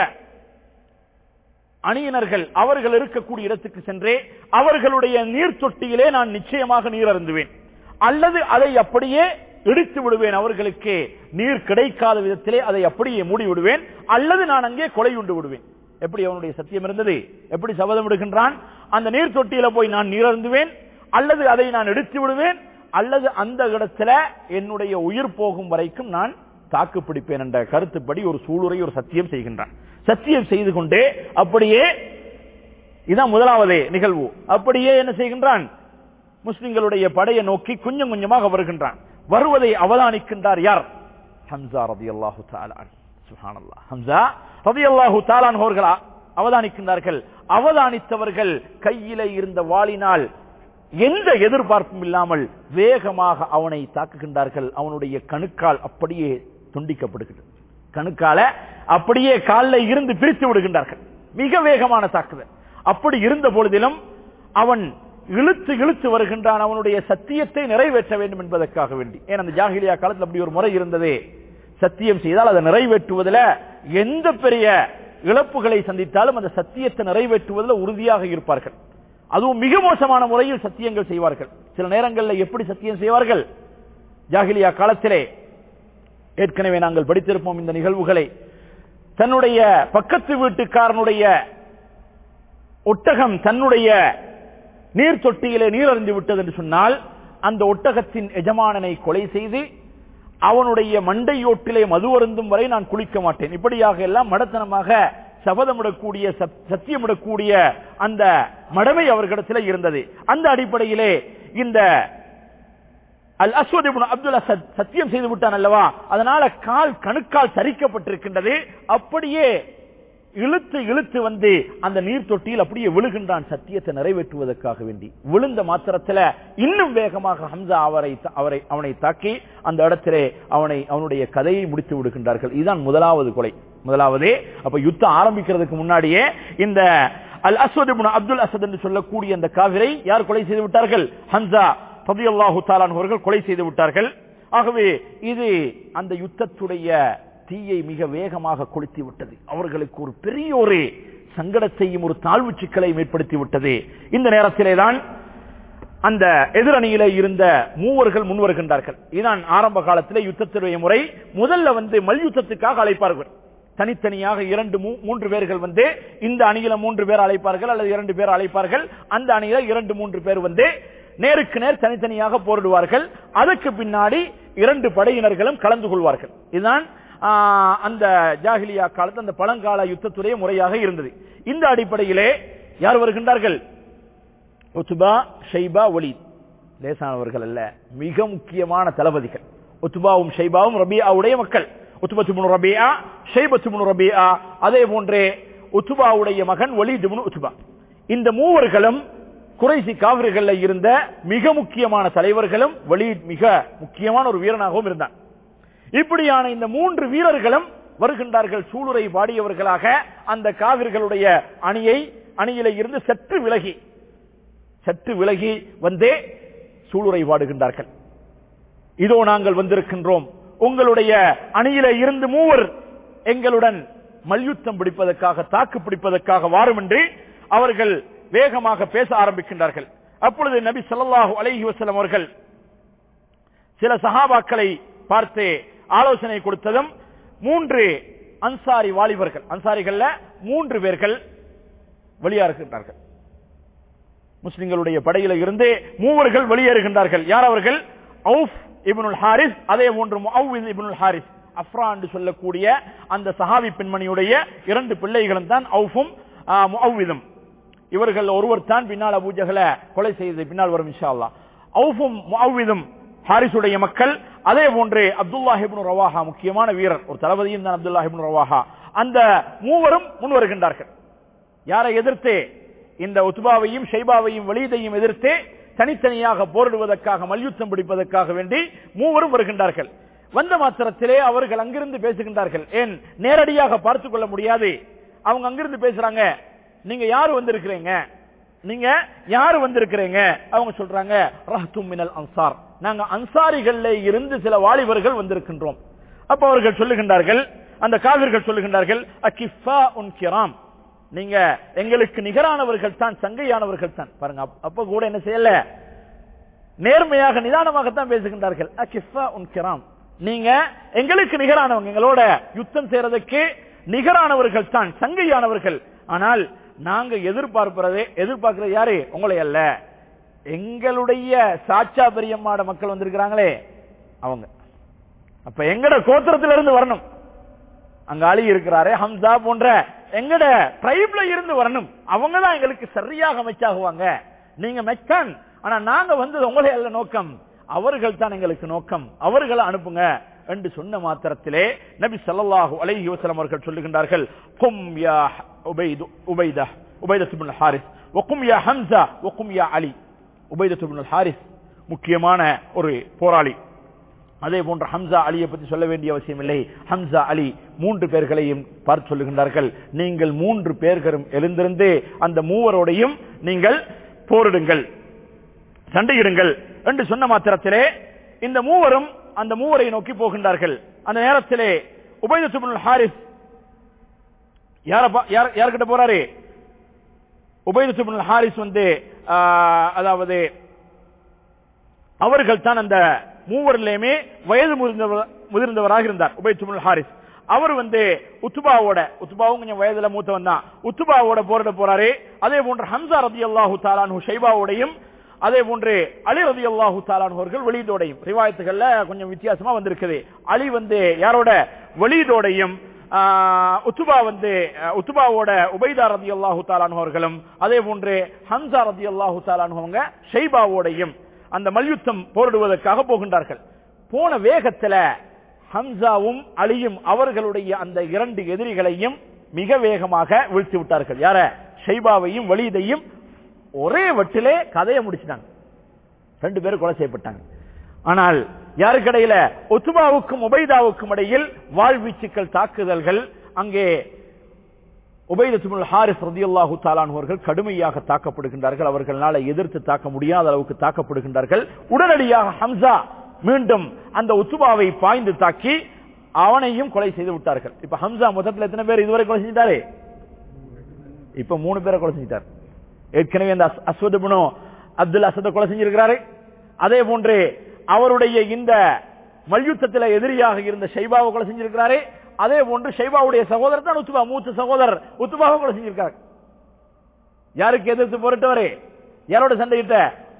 அணியினர்கள் அவர்கள் இருக்கக்கூடிய இடத்துக்கு சென்றே அவர்களுடைய நீர் தொட்டியிலே நான் நிச்சயமாக நீர் அருந்துவேன் அல்லது அதை அப்படியே இடித்து விடுவேன் அவர்களுக்கு நீர் கிடைக்காத விதத்திலே அதை அப்படியே மூடி விடுவேன் அல்லது நான் அங்கே கொலை உண்டு விடுவேன் எப்படி அவனுடைய சத்தியம் இருந்தது எப்படி சபதம் விடுகின்றான் அந்த நீர் தொட்டியில போய் நான் நீர் அருந்துவேன் அல்லது அதை நான் எடுத்து விடுவேன் அல்லது அந்த இடத்துல என்னுடைய உயிர் போகும் வரைக்கும் நான் தாக்கு பிடிப்பேன் என்ற கருத்துப்படி ஒரு சூளுரை ஒரு சத்தியம் செய்கின்றான் சத்தியம் செய்து கொண்டே அப்படியே இதான் முதலாவது நிகழ்வு அப்படியே என்ன செய்கின்றான் முஸ்லிம்களுடைய படையை நோக்கி கொஞ்சம் கொஞ்சமாக வருகின்றான் வருவதை அவதானிக்கின்றார் யார் ஹம்சா ரதியல்லாஹு தஆலா சுப்ஹானல்லாஹ் ஹம்சா ரதியல்லாஹு தஆலா அவர்கள் அவதானிக்கின்றார்கள் அவதானித்தவர்கள் கையிலே இருந்த வாளினால் எந்த எதிர்பார்ப்பும் இல்லாமல் வேகமாக அவனை தாக்குகின்றார்கள் அவனுடைய கணுக்கால் அப்படியே துண்டிக்கப்படுகிறது கணுக்கால அப்படியே காலில் இருந்து பிரித்து விடுகின்றார்கள் மிக வேகமான தாக்குதல் அப்படி இருந்த பொழுதிலும் அவன் இழுத்து இழுத்து வருகின்றான் அவனுடைய சத்தியத்தை நிறைவேற்ற வேண்டும் என்பதற்காக வேண்டி ஏன் அந்த ஜாகிலியா காலத்தில் அப்படி ஒரு முறை இருந்ததே சத்தியம் செய்தால் அதை நிறைவேற்றுவதில் எந்த பெரிய இழப்புகளை சந்தித்தாலும் அந்த சத்தியத்தை நிறைவேற்றுவதில் உறுதியாக இருப்பார்கள் அதுவும் மிக மோசமான முறையில் சத்தியங்கள் செய்வார்கள் சில நேரங்களில் எப்படி சத்தியம் செய்வார்கள் ஜாகிலியா காலத்திலே ஏற்கனவே நாங்கள் படித்திருப்போம் இந்த நிகழ்வுகளை தன்னுடைய பக்கத்து வீட்டுக்காரனுடைய ஒட்டகம் தன்னுடைய நீர் தொட்டியிலே நீர் அறிந்து விட்டது என்று சொன்னால் அந்த ஒட்டகத்தின் எஜமானனை கொலை செய்து அவனுடைய மண்டையோட்டிலே மது அருந்தும் வரை நான் குளிக்க மாட்டேன் இப்படியாக எல்லாம் மடத்தனமாக சபதமிடக்கூடிய சத்- சத்தியமிடக்கூடிய அந்த மடமை அவர்களிடத்தில் இருந்தது அந்த அடிப்படையிலே இந்த அல் அஸ்வத் இப்னு அப்துல் அசத் சத்தியம் செய்து விட்டான் அல்லவா அதனால கால் கணுக்கால் சரிக்கப்பட்டிருக்கின்றது அப்படியே இழுத்து இழுத்து வந்து அந்த நீர் தொட்டியில் அப்படியே விழுகின்றான் சத்தியத்தை நிறைவேற்றுவதற்காக வேண்டி விழுந்த மாத்திரத்துல இன்னும் வேகமாக ஹம்சா அவரை அவரை அவனை தாக்கி அந்த இடத்திலே அவனை அவனுடைய கதையை முடித்து விடுகின்றார்கள் இதுதான் முதலாவது கொலை முதலாவது அப்ப யுத்தம் ஆரம்பிக்கிறதுக்கு முன்னாடியே இந்த அல் அஸ்வத் இப்னு அப்துல் அசத் என்று சொல்லக்கூடிய அந்த காவிரை யார் கொலை செய்து விட்டார்கள் ஹம்சா ரலியல்லாஹு தஆலா அவர்கள் கொலை செய்து விட்டார்கள் ஆகவே இது அந்த யுத்தத்துடைய தீயை மிக வேகமாக கொளுத்தி விட்டது அவர்களுக்கு ஒரு பெரிய ஒரு சங்கடத்தையும் ஒரு தாழ்வு சிக்கலையும் ஏற்படுத்தி விட்டது இந்த நேரத்திலே தான் அந்த எதிரணியிலே இருந்த மூவர்கள் முன் வருகின்றார்கள் இதுதான் ஆரம்ப காலத்திலே யுத்தத்துடைய முறை முதல்ல வந்து மல்யுத்தத்துக்காக அழைப்பார்கள் தனித்தனியாக இரண்டு மூ- மூன்று பேர்கள் வந்து இந்த அணியில மூன்று பேர் அழைப்பார்கள் அல்லது இரண்டு பேர் அழைப்பார்கள் அந்த அணியில இரண்டு மூன்று பேர் வந்து நேருக்கு நேர் தனித்தனியாக போரிடுவார்கள் அதற்கு பின்னாடி இரண்டு படையினர்களும் கலந்து கொள்வார்கள் இதுதான் ஆஹ், அந்த ஜாகிலியா காலத்து அந்த பழங்கால யுத்தத்துடைய முறையாக இருந்தது இந்த அடிப்படையிலே யார் வருகின்றார்கள் உத்துபா ஷைபா ஒலீத் லேசானவர்கள் அல்ல மிக முக்கியமான தளபதிகள் உத்துபாவும் ஷைபாவும் ரபியாவுடைய மக்கள் உத்துபத்து ரபியா ஷைபத்து ரபியா அதே போன்றே உத்துபாவுடைய மகன் ஒலீத் இப்னு உத்துபா இந்த மூவர்களும் குறைசி காவிரிகள்ல இருந்த மிக முக்கியமான தலைவர்களும் வலீத் மிக முக்கியமான ஒரு வீரனாகவும் இருந்தான் இப்படியான இந்த மூன்று வீரர்களும் வருகின்றார்கள் சூளுரை பாடியவர்களாக அந்த காவிர்களுடைய அணியை அணியில இருந்து சற்று விலகி சற்று விலகி வந்தே சூளுரை பாடுகின்றார்கள் இதோ நாங்கள் வந்திருக்கின்றோம் உங்களுடைய அணியில இருந்து மூவர் எங்களுடன் மல்யுத்தம் பிடிப்பதற்காக தாக்கு பிடிப்பதற்காக வாரும் என்று அவர்கள் வேகமாக பேச ஆரம்பிக்கின்றார்கள் அப்பொழுது நபி ஸல்லல்லாஹு அலைஹி வஸல்லம் அவர்கள் சில சஹாபாக்களை பார்த்து ஆலோசனை கொடுத்ததும் மூன்று அன்சாரி வாலிபர்கள் அன்சாரிகள்ல மூன்று பேர்கள் வெளியேறுகின்றார்கள் முஸ்லிம்களுடைய படையில இருந்து மூவர்கள் வெளியேறுகின்றார்கள் யார் அவர்கள் அவுஃப் இப்னுல் ஹாரிஸ் அதே போன்று முஅவ்வித் இப்னுல் ஹாரிஸ் அஃப்ரா என்று சொல்லக்கூடிய அந்த சஹாபி பெண்மணியுடைய இரண்டு பிள்ளைகளும் தான் அவுஃபும் ஆ, முஅவ்விதும் இவர்கள் ஒருவர் தான் பின்னால் அபூஜகல கொலை செய்தது பின்னால் வரும் இன்ஷா அல்லாஹ் அவுஃபும் முஅவ்விதும் ஹாரிசுடைய மக்கள் அதே போன்று அப்துல்லாஹ் இப்னு ரவாஹா முக்கியமான வீரர் ஒரு தளபதியும் தான் அப்துல்லாஹ் இப்னு ரவாஹா அந்த மூவரும் முன் வருகின்றார்கள் யாரை எதிர்த்து இந்த உத்பாவையும் ஷைபாவையும் வலீதையும் எதிர்த்து தனித்தனியாக போரிடுவதற்காக மல்யுத்தம் பிடிப்பதற்காக வேண்டி மூவரும் வருகின்றார்கள் வந்த மாத்திரத்திலே அவர்கள் அங்கிருந்து பேசுகின்றார்கள் ஏன் நேரடியாக பார்த்துக் கொள்ள முடியாது அவங்க அங்கிருந்து பேசுறாங்க நீங்க யாரு வந்திருக்கிறீங்க நீங்க யாரு வந்திருக்கிறீங்க அவங்க சொல்றாங்க ரஹ்தும் மினல் அன்சார் நாங்க அன்சாரிகள்ல இருந்து சில வாலிபர்கள் வந்திருக்கின்றோம் அப்ப அவர்கள் சொல்லுகின்றார்கள் அந்த காவிர்கள் சொல்லுகின்றார்கள் அகிஃபா உன் கிராம் நீங்க எங்களுக்கு நிகரானவர்கள் தான் சங்கையானவர்கள் தான் பாருங்க அப்ப- அப்ப கூட என்ன செய்யல நேர்மையாக நிதானமாகத்தான் பேசுகின்றார்கள் அகிஃபா உன் கிராம் நீங்க எங்களுக்கு நிகரானவங்க எங்களோட யுத்தம் செய்யறதுக்கு நிகரானவர்கள் தான் சங்கையானவர்கள் ஆனால் நாங்க எதிர்பார்ப்பது எதிர்பார்க்கிறது யாரு உங்களை அல்ல எங்களுடைய சாச்சா பெரியம்மாட மக்கள் வந்திருக்கிறாங்களே அவங்க அப்ப எங்கட கோத்திரத்திலிருந்து இருந்து வரணும் அங்க அலி இருக்கிறாரே ஹம்சா போன்ற எங்கட ட்ரைப்ல இருந்து வரணும் அவங்க தான் எங்களுக்கு சரியாக மெச்சாகுவாங்க நீங்க மெச்சான் ஆனா நாங்க வந்தது உங்களை அல்ல நோக்கம் அவர்கள் தான் எங்களுக்கு நோக்கம் அவர்களை அனுப்புங்க என்று சொன்ன மாத்திரத்திலே நபி ஸல்லல்லாஹு அலைஹி வஸல்லம் அவர்கள் சொல்லுகின்றார்கள் கும் யா உபைது உபைதா உபைதா இப்னு ஹாரிஸ் வகும் யா ஹம்சா வகும் யா அலி உபைதா இப்னு ஹாரிஸ் முக்கியமான ஒரு போராளி அதே போன்று ஹம்சா அலியை பற்றி சொல்ல வேண்டிய அவசியம் இல்லை ஹம்சா அலி மூன்று பேர்களையும் பார்த்து சொல்லுகின்றார்கள் நீங்கள் மூன்று பேர்களும் எழுந்திருந்து அந்த மூவரோடையும் நீங்கள் போரிடுங்கள் சண்டையிடுங்கள் என்று சொன்ன மாத்திரத்திலே இந்த மூவரும் அந்த மூவரை நோக்கி போகின்றார்கள் அந்த நேரத்திலே உபயதுபுல் ஹாரிஸ் யார பா- யார் யார்கிட்ட போறாரு உபயதுபுல் ஹாரிஸ் வந்து ஆ, அதாவது அவர்கள் தான் அந்த மூவரிலேயுமே வயது முதிர்ந்தவர் முதிர்ந்தவராக இருந்தார் உபயத்துமுல் ஹாரிஸ் அவர் வந்து உத்துபாவோட உத்துபாவும் கொஞ்சம் வயதுல மூத்தவன் தான் உத்துபாவோட போரிட போறாரு அதே போன்று ஹம்சா ரதி அல்லாஹு தாலானு ஷைபாவோடையும் அதே போன்று அலி ரதி அல்லாஹு தாலானு அவர்கள் வெளியீடோடையும் ரிவாயத்துகள்ல கொஞ்சம் வித்தியாசமா வந்திருக்குது அலி வந்து யாரோட வெளியீடோடையும் ஆஹ், உத்துபா வந்து அஹ், உத்துபாவோட உபைதா ரதி அல்லாஹு தாலானு அவர்களும் அதே போன்று ஹம்சா ரதி அல்லாஹு தாலானு அவங்க ஷைபாவோடையும் அந்த மல்யுத்தம் போரிடுவதற்காக போகின்றார்கள் போன வேகத்துல ஹம்சாவும் அலியும் அவர்களுடைய அந்த இரண்டு எதிரிகளையும் மிக வேகமாக வீழ்த்தி விட்டார்கள் யார ஷைபாவையும் வலீதையும் ஒரே வட்டிலே கதையை முடிச்சிட்டாங்க ரெண்டு பேரும் கொலை செய்யப்பட்டாங்க ஆனால் யாருக்கு இடையில ஒத்துபாவுக்கும் உபைதாவுக்கும் இடையில் வாழ்வீச்சுக்கள் தாக்குதல்கள் அங்கே உபைதத்துல் ஹாரிஸ் ரதியல்லாஹு தாலான் அவர்கள் கடுமையாக தாக்கப்படுகின்றார்கள் அவர்களால எதிர்த்து தாக்க முடியாத அளவுக்கு தாக்கப்படுகின்றார்கள் உடனடியாக ஹம்சா மீண்டும் அந்த உத்துபாவை பாய்ந்து தாக்கி அவனையும் கொலை செய்து விட்டார்கள் இப்ப ஹம்சா மொத்தத்தில் எத்தனை பேர் இதுவரை கொலை செஞ்சிட்டாரு இப்ப மூணு பேரை கொலை செஞ்சிட்டார் ஏற்கனவே அந்த அஸ்- அஸ்வத் இப்னு அப்துல் அசத கொலை செஞ்சிருக்கிறாரு அதே போன்று அவருடைய இந்த மல்யுத்தத்தில் எதிரியாக இருந்த ஷைபாவை கொலை செஞ்சிருக்கிறாரு அதே போன்று ஷைபாவுடைய சகோதரர் தான் உத்துபா மூத்த சகோதரர் உத்துபாவை கொலை செஞ்சிருக்காரு யாருக்கு எதிர்த்து போரிட்டவரே யாரோட சண்டையிட்ட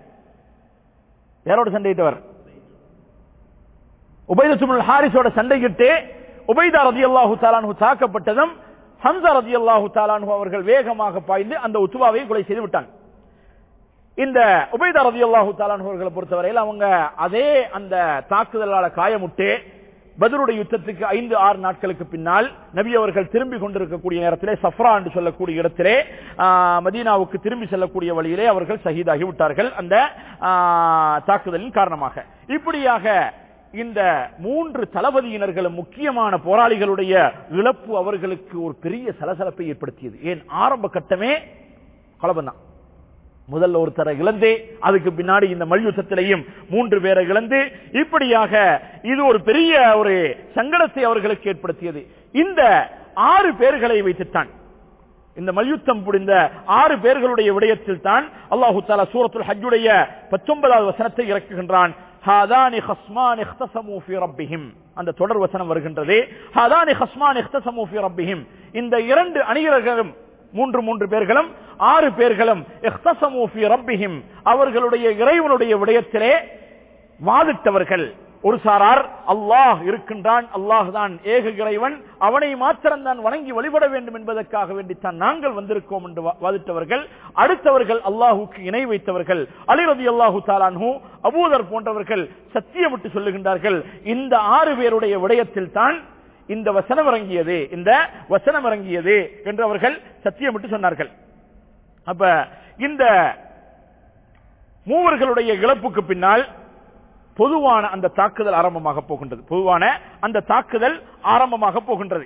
யாரோட சண்டையிட்டவர் உபைதத்துல் ஹாரிஸோட சண்டையிட்டு உபைதா ரதியல்லாஹு தாலானு தாக்கப்பட்டதும் ஹம்சா ரதியல்லாஹு தாலானு அவர்கள் வேகமாக பாய்ந்து அந்த உத்துபாவையும் கொலை செய்து விட்டாங்க இந்த உபைதா ரதியல்லாஹு தாலானு அவர்களை பொறுத்தவரையில் அவங்க அதே அந்த தாக்குதலால காயமுட்டு பதருடைய யுத்தத்துக்கு ஐந்து ஆறு நாட்களுக்கு பின்னால் நபி அவர்கள் திரும்பி கொண்டிருக்கக்கூடிய நேரத்திலே சஃப்ரா என்று சொல்லக்கூடிய இடத்திலே ஆ, மதீனாவுக்கு திரும்பி செல்லக்கூடிய வழியிலே அவர்கள் ஷஹீதாகி விட்டார்கள் அந்த ஆ, தாக்குதலின் காரணமாக இப்படியாக இந்த மூன்று தளபதியினர்களும் முக்கியமான போராளிகளுடைய இழப்பு அவர்களுக்கு ஒரு பெரிய சலசலப்பை ஏற்படுத்தியது ஏன் ஆரம்ப கட்டமே கலபம் தான் முதல்ல ஒருத்தரை இழந்து அதுக்கு பின்னாடி இந்த மல்யுத்தத்திலையும் மூன்று பேரை இழந்து இப்படியாக இது ஒரு பெரிய ஒரு சங்கடத்தை அவர்களுக்கு ஏற்படுத்தியது இந்த ஆறு பேர்களை வைத்துத்தான் இந்த மல்யுத்தம் புரிந்த ஆறு பேர்களுடைய விடயத்தில் தான் அல்லாஹு தாலா சூரத்துல் ஹஜ்ஜுடைய பத்தொன்பதாவது வசனத்தை இறக்குகின்றான் ஹாதானி ஹஸ்மான் இஹ்தஸமு ஃபீ ரப்பிஹிம் அந்த தொடர் வசனம் வருகின்றது ஹாதானி ஹஸ்மான் இஹ்தஸமு ஃபீ ரப்பிஹிம் இந்த இரண்டு அணியர்களும் மூன்று மூன்று பேர்களும் ஆறு பேர்களும் இஹ்தஸமு ஃபீ ரப்பிஹிம் அவர்களுடைய இறைவனுடைய விடயத்திலே வாதிட்டவர்கள் ஒரு சாரார் அல்லாஹ் இருக்கின்றான் அல்லாஹ் தான் ஏக இறைவன் அவனை மாத்திரம் தான் வணங்கி வழிபட வேண்டும் என்பதற்காக வேண்டித்தான் நாங்கள் வந்திருக்கோம் என்று வா- வாதிட்டவர்கள் அடுத்தவர்கள் அல்லாஹுக்கு இணை வைத்தவர்கள் அலிரதி அல்லாஹு தாலான்ஹு அபூதர் போன்றவர்கள் சத்தியமிட்டு சொல்லுகின்றார்கள் இந்த ஆறு பேருடைய விடயத்தில் தான் இந்த வசனம் இறங்கியது இந்த வசனம் இறங்கியது என்று அவர்கள் சத்தியமிட்டு சொன்னார்கள் அப்ப இந்த மூவர்களுடைய இழப்புக்கு பின்னால் பொதுவான அந்த தாக்குதல் ஆரம்பமாக போகின்றது பொதுவான அந்த தாக்குதல் ஆரம்பமாக போகின்றது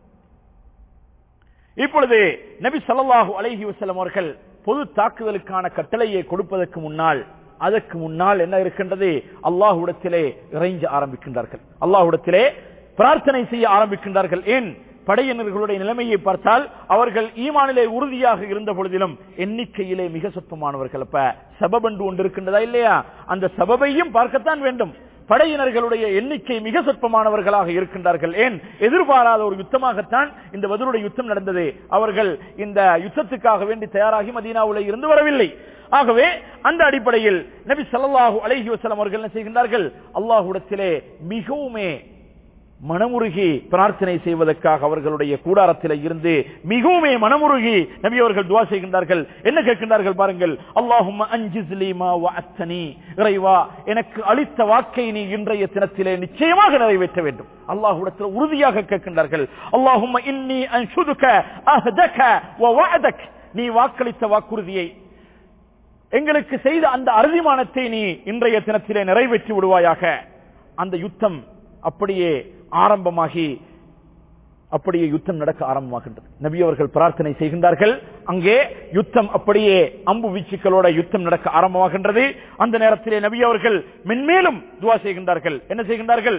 இப்பொழுது நபி ஸல்லல்லாஹு அலைஹி வஸல்லம் அவர்கள் பொது தாக்குதலுக்கான கட்டளையை கொடுப்பதற்கு முன்னால் அதற்கு முன்னால் என்ன இருக்கின்றது அல்லாஹ்விடத்திலே இறைஞ்ச ஆரம்பிக்கின்றார்கள் அல்லாஹ்விடத்திலே பிரார்த்தனை செய்ய ஆரம்பிக்கின்றார்கள் ஏன் படையினர்களுடைய நிலைமையை பார்த்தால் அவர்கள் ஈமானிலே உறுதியாக இருந்த பொழுதிலும் எண்ணிக்கையிலே மிக சொற்பமானவர்கள் அப்ப சபப் என்று ஒன்று இருக்கின்றதா இல்லையா அந்த சபபையும் பார்க்கத்தான் வேண்டும் படையினர்களுடைய எண்ணிக்கை மிக சொற்பமானவர்களாக இருக்கின்றார்கள் ஏன் எதிர்பாராத ஒரு யுத்தமாகத்தான் இந்த பதிலுடைய யுத்தம் நடந்தது அவர்கள் இந்த யுத்தத்துக்காக வேண்டி தயாராகி மதீனாவுல இருந்து வரவில்லை ஆகவே அந்த அடிப்படையில் நபி ஸல்லல்லாஹு அலைஹி வஸல்லம் அவர்கள் என்ன செய்கின்றார்கள் அல்லாஹ்விடத்திலே மிகவுமே மனமுருகி பிரார்த்தனை செய்வதற்காக அவர்களுடைய கூடாரத்தில் இருந்து மிகவுமே மனமுருகி நபி அவர்கள் துவா செய்கின்றார்கள் என்ன கேட்கின்றார்கள் பாருங்கள் அல்லாஹும் இறைவா எனக்கு அளித்த வாக்கை நீ இன்றைய தினத்திலே நிச்சயமாக நிறைவேற்ற வேண்டும் அல்லாஹ்விடத்தில் உறுதியாக கேட்கின்றார்கள் அல்லாஹும் இன்னி அன்சுதுக அஹ்தக வ வஅதக் நீ வாக்களித்த வாக்குறுதியை எங்களுக்கு செய்த அந்த அறுதிமானத்தை நீ இன்றைய தினத்திலே நிறைவேற்றி விடுவாயாக அந்த யுத்தம் அப்படியே ஆரம்பமாகி அப்படியே யுத்தம் நடக்க ஆரம்பமாகின்றது நபி அவர்கள் பிரார்த்தனை செய்கின்றார்கள் அங்கே யுத்தம் அப்படியே அம்பு வீச்சுக்களோட யுத்தம் நடக்க ஆரம்பமாகின்றது அந்த நேரத்திலே நபி அவர்கள் மென்மேலும் துவா செய்கின்றார்கள் என்ன செய்கின்றார்கள்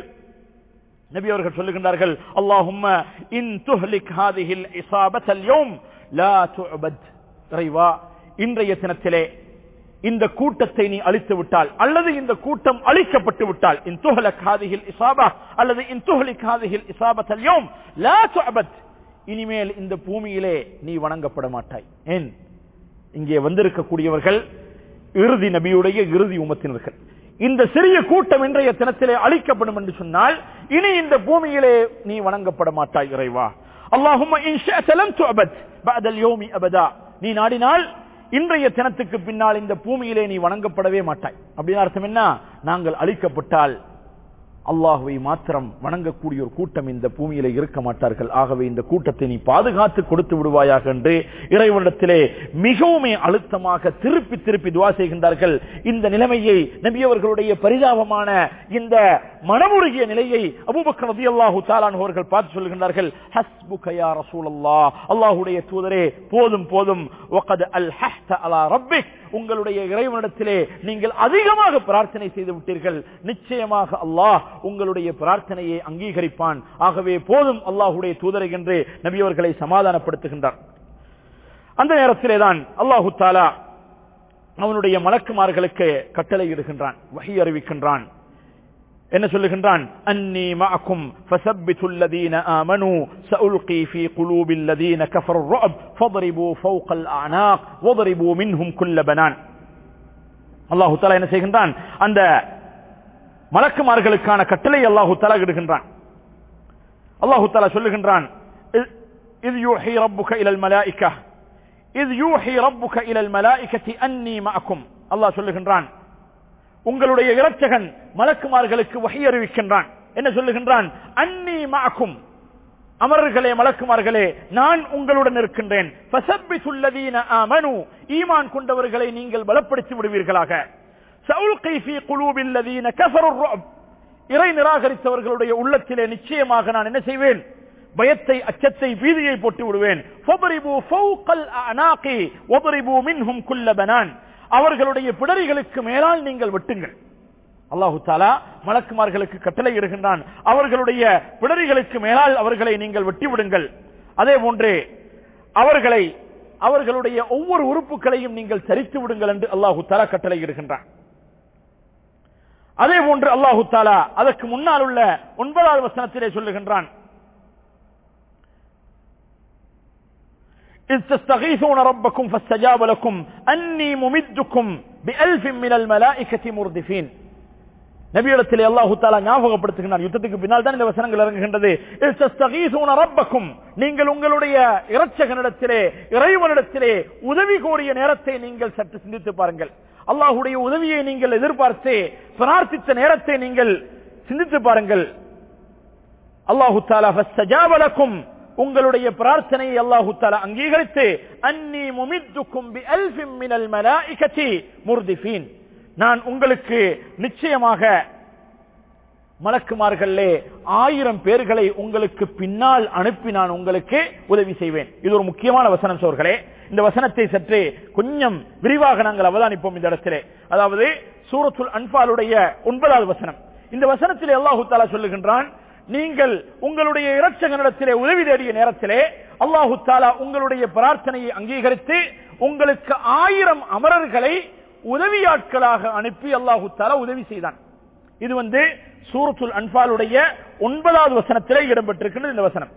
நபி அவர்கள் சொல்லுகின்றார்கள் அல்லாஹும்ம இன் துஹ்லிக் ஹாதிஹில் இஸாபத்தல் யௌம் லா துஅபத் இறைவா இன்றைய தினத்திலே இந்த கூட்டத்தை நீ அழித்து விட்டால் அல்லது இந்த கூட்டம் அழிக்கப்பட்டு விட்டால் இன் துஹலக் ஹாதிஹில் இஸாபா அல்லது இன் துஹலிக் ஹாதிஹில் இஸாபத்தல் யௌம் லா துஅபத் இனிமேல் இந்த பூமியிலே நீ வணங்கப்பட மாட்டாய் ஏன் இங்கே வந்திருக்கக்கூடியவர்கள் இறுதி நபியுடைய இறுதி உமத்தினர்கள் இந்த சிறிய கூட்டம் இன்றைய தினத்திலே அழிக்கப்படும் என்று சொன்னால் இனி இந்த பூமியிலே நீ வணங்கப்பட மாட்டாய் இறைவா அல்லாஹும்ம இன் ஷஅத லம் துஅபத் பஅதல் யௌமி அபதா நீ நாடினால் இன்றைய தினத்துக்கு பின்னால் இந்த பூமியிலே நீ வணங்கப்படவே மாட்டாய் அப்படின்னு அர்த்தம் என்ன நாங்கள் அழிக்கப்பட்டால் அல்லாஹுவை மாத்திரம் வணங்கக்கூடிய ஒரு கூட்டம் இந்த பூமியில இருக்க மாட்டார்கள் ஆகவே இந்த கூட்டத்தை நீ பாதுகாத்து கொடுத்து விடுவாயாக என்று இறைவனிடத்திலே மிகவும் அழுத்தமாக திருப்பி திருப்பி துவா செய்கின்றார்கள் இந்த நிலைமையை நபி அவர்களுடைய பரிதாபமான இந்த மனமுருகிய நிலையை அபூபக்கர் ரலியல்லாஹு தஆலா அவர்கள் பார்த்து சொல்கின்றார்கள் ஹஸ்புக யா ரசூலல்லாஹ் அல்லாஹ்வுடைய தூதரே போதும் போதும் வகத் அல்ஹஹ்த அலா ரப்பிக் உங்களுடைய இறைவனிடத்திலே நீங்கள் அதிகமாக பிரார்த்தனை செய்து விட்டீர்கள் நிச்சயமாக அல்லாஹ் உங்களுடைய பிரார்த்தனையை அங்கீகரிப்பான் ஆகவே போதும் அல்லாஹுடைய தூதரை என்று நபி அவர்களை சமாதானப்படுத்துகின்றார் அந்த நேரத்திலே தான் அல்லாஹு தாலா அவனுடைய மலக்குமார்களுக்கு கட்டளை இடுகின்றான் வகை அறிவிக்கின்றான் என்ன சொல்லுகின்றான் அன்னி மஅக்கும் ஃபஸப்பித்து الذين آمنوا سألقي في قلوب الذين كفروا الرعب فاضربوا فوق الأعناق واضربوا منهم كل بنان அல்லாஹு தஆலா என்ன செய்கின்றான் அந்த மலக்குமார்களுக்கான கட்டளை அல்லாஹு தஆலா இடுகின்றான் அல்லாஹு தஆலா சொல்லுகின்றான் இத் யூஹி ரப்புக இலல் மலாயிகா இத் யூஹி ரப்புக இலல் மலாயிகத்தி அன்னி மஅக்கும் அல்லாஹ் சொல்லுகின்றான் உங்களுடைய இரட்சகன் மலக்குமார்களுக்கு வகை அறிவிக்கின்றான் என்ன சொல்லுகின்றான் அன்னி மாக்கும் அமரர்களே மலக்குமார்களே நான் உங்களுடன் இருக்கின்றேன் ஈமான் கொண்டவர்களை நீங்கள் பலப்படுத்தி விடுவீர்களாக இறை நிராகரித்தவர்களுடைய உள்ளத்திலே நிச்சயமாக நான் என்ன செய்வேன் பயத்தை அச்சத்தை பீதியை போட்டு விடுவேன் அவர்களுடைய பிடரிகளுக்கு மேலால் நீங்கள் வெட்டுங்கள் அல்லாஹு தாலா மலக்குமார்களுக்கு கட்டளை இடுகின்றான் அவர்களுடைய பிடரிகளுக்கு மேலால் அவர்களை நீங்கள் வெட்டி விடுங்கள் அதே போன்று அவர்களை அவர்களுடைய ஒவ்வொரு உறுப்புகளையும் நீங்கள் சரித்து விடுங்கள் என்று அல்லாஹு தாலா கட்டளை இடுகின்றான் அதே போன்று அல்லாஹு தாலா அதற்கு முன்னால் உள்ள ஒன்பதாவது வசனத்திலே சொல்லுகின்றான் إذ تستغيثون ربكم فاستجاب لكم أني ممدكم بألف من الملائكة مردفين நபியிடத்திலே அல்லாஹு தாலா ஞாபகப்படுத்துகிறார் யுத்தத்துக்கு பின்னால் தான் இந்த வசனங்கள் இறங்குகின்றது إذ تستغيثون ربكم நீங்கள் உங்களுடைய இரட்சகனிடத்திலே இறைவனிடத்திலே உதவி கோரிய நேரத்தை நீங்கள் சற்று சிந்தித்து பாருங்கள் அல்லாஹுடைய உதவியை நீங்கள் எதிர்பார்த்து பிரார்த்தித்த நேரத்தை நீங்கள் சிந்தித்து பாருங்கள் அல்லாஹு தாலா فاستجاب لكم உங்களுடைய பிரார்த்தனையை அல்லாஹு தாலா அங்கீகரித்து அன்னி முமித்துக்கும் பி அல்ஃபின் மினல் மலாயிகதி முர்திஃபீன் நான் உங்களுக்கு நிச்சயமாக மலக்குமார்களே ஆயிரம் பேர்களை உங்களுக்கு பின்னால் அனுப்பி நான் உங்களுக்கு உதவி செய்வேன் இது ஒரு முக்கியமான வசனம் சோர்களே இந்த வசனத்தை சற்று கொஞ்சம் விரிவாக நாங்கள் அவதானிப்போம் இந்த இடத்திலே அதாவது சூரத்துல் அன்பாலுடைய ஒன்பதாவது வசனம் இந்த வசனத்திலே அல்லாஹு தாலா சொல்லுகின்றான் நீங்கள் உங்களுடைய இரட்சகனிடத்திலே உதவி தேடிய நேரத்திலே அல்லாஹு தாலா உங்களுடைய பிரார்த்தனையை அங்கீகரித்து உங்களுக்கு ஆயிரம் அமரர்களை உதவியாட்களாக அனுப்பி அல்லாஹு தாலா உதவி செய்தான் இது வந்து சூரத்துல் அன்பாலுடைய ஒன்பதாவது வசனத்திலே இடம்பெற்றிருக்கின்றது இந்த வசனம்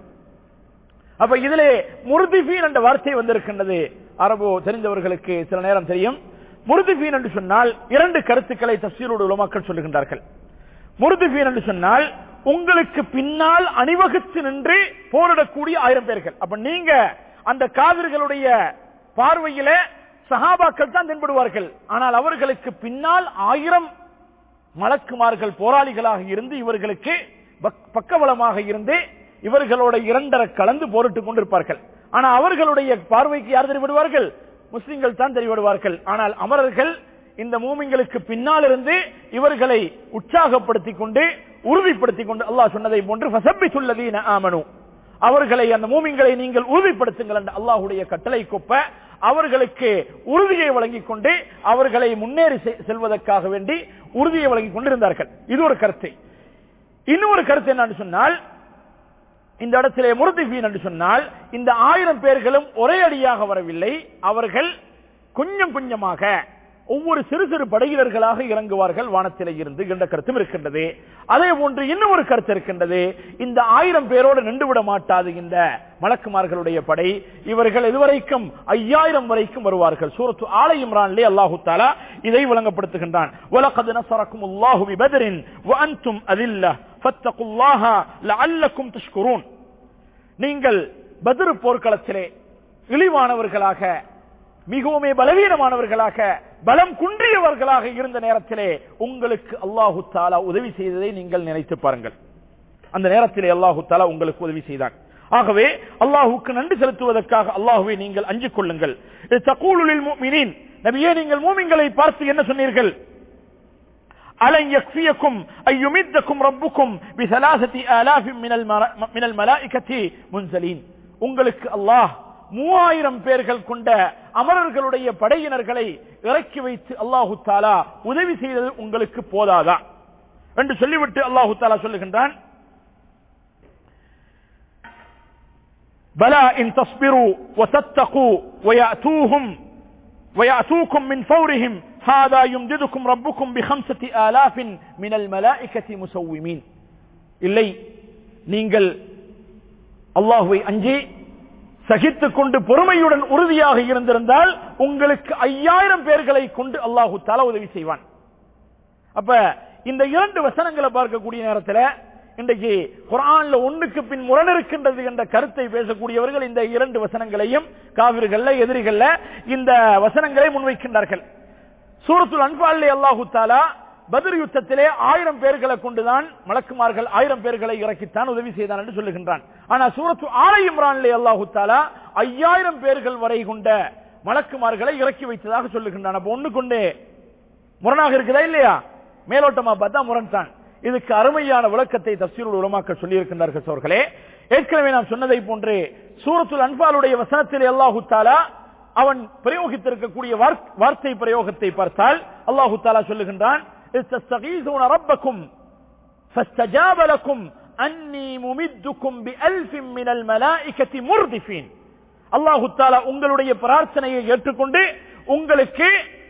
அப்ப இதிலே முருதிஃபீன் என்ற வார்த்தை வந்திருக்கின்றது அரபு தெரிந்தவர்களுக்கு சில நேரம் தெரியும் முருதிஃபீன் என்று சொன்னால் இரண்டு கருத்துக்களை தப்சீரோடு உலமாக்கள் சொல்லுகின்றார்கள் முருதிஃபீன் என்று சொன்னால் உங்களுக்கு பின்னால் அணிவகுத்து நின்று போரிடக்கூடிய ஆயிரம் பேர்கள் அப்ப நீங்க அந்த காவிர்களுடைய பார்வையில சஹாபாக்கள் தான் தென்படுவார்கள் ஆனால் அவர்களுக்கு பின்னால் ஆயிரம் மலக்குமார்கள் போராளிகளாக இருந்து இவர்களுக்கு பக்- பக்கபலமாக இருந்து இவர்களோட இரண்டரை கலந்து போரிட்டுக் கொண்டிருப்பார்கள் ஆனா அவர்களுடைய பார்வைக்கு யார் தெரிவிடுவார்கள் முஸ்லிம்கள் தான் தெரிவிடுவார்கள் ஆனால் அமரர்கள் இந்த மூமிங்களுக்கு பின்னால் இருந்து இவர்களை உற்சாகப்படுத்திக் கொண்டு உறுதிப்படுத்திக் கொண்டு அல்லாஹ் சொன்னதை போன்று ஃபசப்பித்துள்ளதீன ஆமனு அவர்களை அந்த மூமிங்களை நீங்கள் உறுதிப்படுத்துங்கள் என்ற அல்லாஹுடைய கட்டளை கொப்ப அவர்களுக்கு உறுதியை வழங்கிக் கொண்டு அவர்களை முன்னேறி செ- செல்வதற்காக வேண்டி உறுதியை வழங்கிக் கொண்டிருந்தார்கள் இது ஒரு கருத்து இன்னொரு கருத்து என்னன்னு சொன்னால் இந்த இடத்திலே முருதிஃபீன் என்று சொன்னால் இந்த ஆயிரம் பேர்களும் ஒரே அடியாக வரவில்லை அவர்கள் கொஞ்சம் கொஞ்சமாக ஒவ்வொரு சிறு சிறு படையினர்களாக இறங்குவார்கள் வானத்திலே இருந்து என்ற கருத்தும் இருக்கின்றது அதே போன்று இன்னும் ஒரு கருத்து இருக்கின்றது இந்த ஆயிரம் பேரோடு நின்று விட மாட்டாது இந்த மலக்குமார்களுடைய படை இவர்கள் இதுவரைக்கும் ஐயாயிரம் வரைக்கும் வருவார்கள் சூரத்து ஆலை இம்ரான்லே அல்லாஹு தாலா இதை விளங்கப்படுத்துகின்றான் வலகது நசரக்கும் அல்லாஹு பிபதரின் வஅன்தும் அதில்ல ஃபத்தகுல்லாஹ லஅல்லக்கும் தஷ்குரூன் நீங்கள் பத்ர் போர்க்களத்திலே இழிவானவர்களாக மிகவும் பலவீனமானவர்களாக பலம் குன்றியவர்களாக இருந்த நேரத்திலே உங்களுக்கு அல்லாஹு தாலா உதவி செய்ததை நீங்கள் நினைத்து பாருங்கள் அந்த நேரத்திலே அல்லாஹு தாலா உங்களுக்கு உதவி செய்தான் ஆகவே அல்லாஹுக்கு நன்றி செலுத்துவதற்காக அல்லாஹுவை நீங்கள் அஞ்சிக் கொள்ளுங்கள் இது தகூலுலில் முஃமினீன் நபியே நீங்கள் மூமின்களை பார்த்து என்ன சொன்னீர்கள் ألن يكفيكم أن يمدكم ربكم بثلاثة آلاف من, المرا- من الملائكة منزلين உங்களுக்கு அல்லாஹ் மூவாயிரம் பேர்கள் கொண்ட அமரர்களுடைய படையினர்களை இறக்கி வைத்து அல்லாஹு தாலா உதவி செய்தது உங்களுக்கு போதாதா என்று சொல்லிவிட்டு அல்லாஹு தாலா சொல்லுகின்றான் بلى إن تصبروا وتتقوا ويأتوهم ويأتوكم من فورهم هذا يمددكم ربكم بخمسة آلاف من الملائكة مسومين இல்லை நீங்கள் அல்லாஹுவை அஞ்சி சகித்துக் கொண்டு பொறுமையுடன் உறுதியாக இருந்திருந்தால் உங்களுக்கு ஐயாயிரம் பேர்களை கொண்டு அல்லாஹு தாலா உதவி செய்வான் அப்ப இந்த இரண்டு வசனங்களை பார்க்கக்கூடிய நேரத்தில் இன்றைக்கு குரான்ல ஒண்ணுக்கு பின் முரண் இருக்கின்றது என்ற கருத்தை பேசக்கூடியவர்கள் இந்த இரண்டு வசனங்களையும் காவிர்கள்ல எதிரிகள்ல இந்த வசனங்களை முன்வைக்கின்றார்கள் சூரத்துல் அன்பாலே அல்லாஹு தாலா பத்ர் யுத்தத்திலே ஆயிரம் பேர்களை கொண்டுதான் மலக்குமார்கள் ஆயிரம் பேர்களை இறக்கித்தான் உதவி செய்தான் என்று சொல்லுகின்றான் ஆனா சூரத்து ஆலை இம்ரான்லே அல்லாஹு தாலா ஐயாயிரம் பேர்கள் வரை கொண்ட மலக்குமார்களை இறக்கி வைத்ததாக சொல்லுகின்றான் அப்ப ஒண்ணு கொண்டு முரணாக இருக்குதா இல்லையா மேலோட்டமா பார்த்தா முரண் தான் இதுக்கு அருமையான விளக்கத்தை தப்சீருள் உலமாக்கள் சொல்லியிருக்கின்றார்கள் சோர்களே ஏற்கனவே நாம் சொன்னதை போன்று சூரத்துல் அன்பாலுடைய வசனத்தில் அல்லாஹு தாலா அவன் பிரயோகித்திருக்கக்கூடிய வார்த்- வார்த்தை பிரயோகத்தை பார்த்தால் அல்லாஹு தாலா சொல்லுகின்றான் "இஸ்தஸ்தகீஸூன ரப்பக்கும் فاستجاب لكم أني ممدكم بألف من الملائكة مردفين அல்லாஹு தாலா உங்களுடைய பிரார்த்தனையை ஏற்றுக்கொண்டு உங்களுக்கு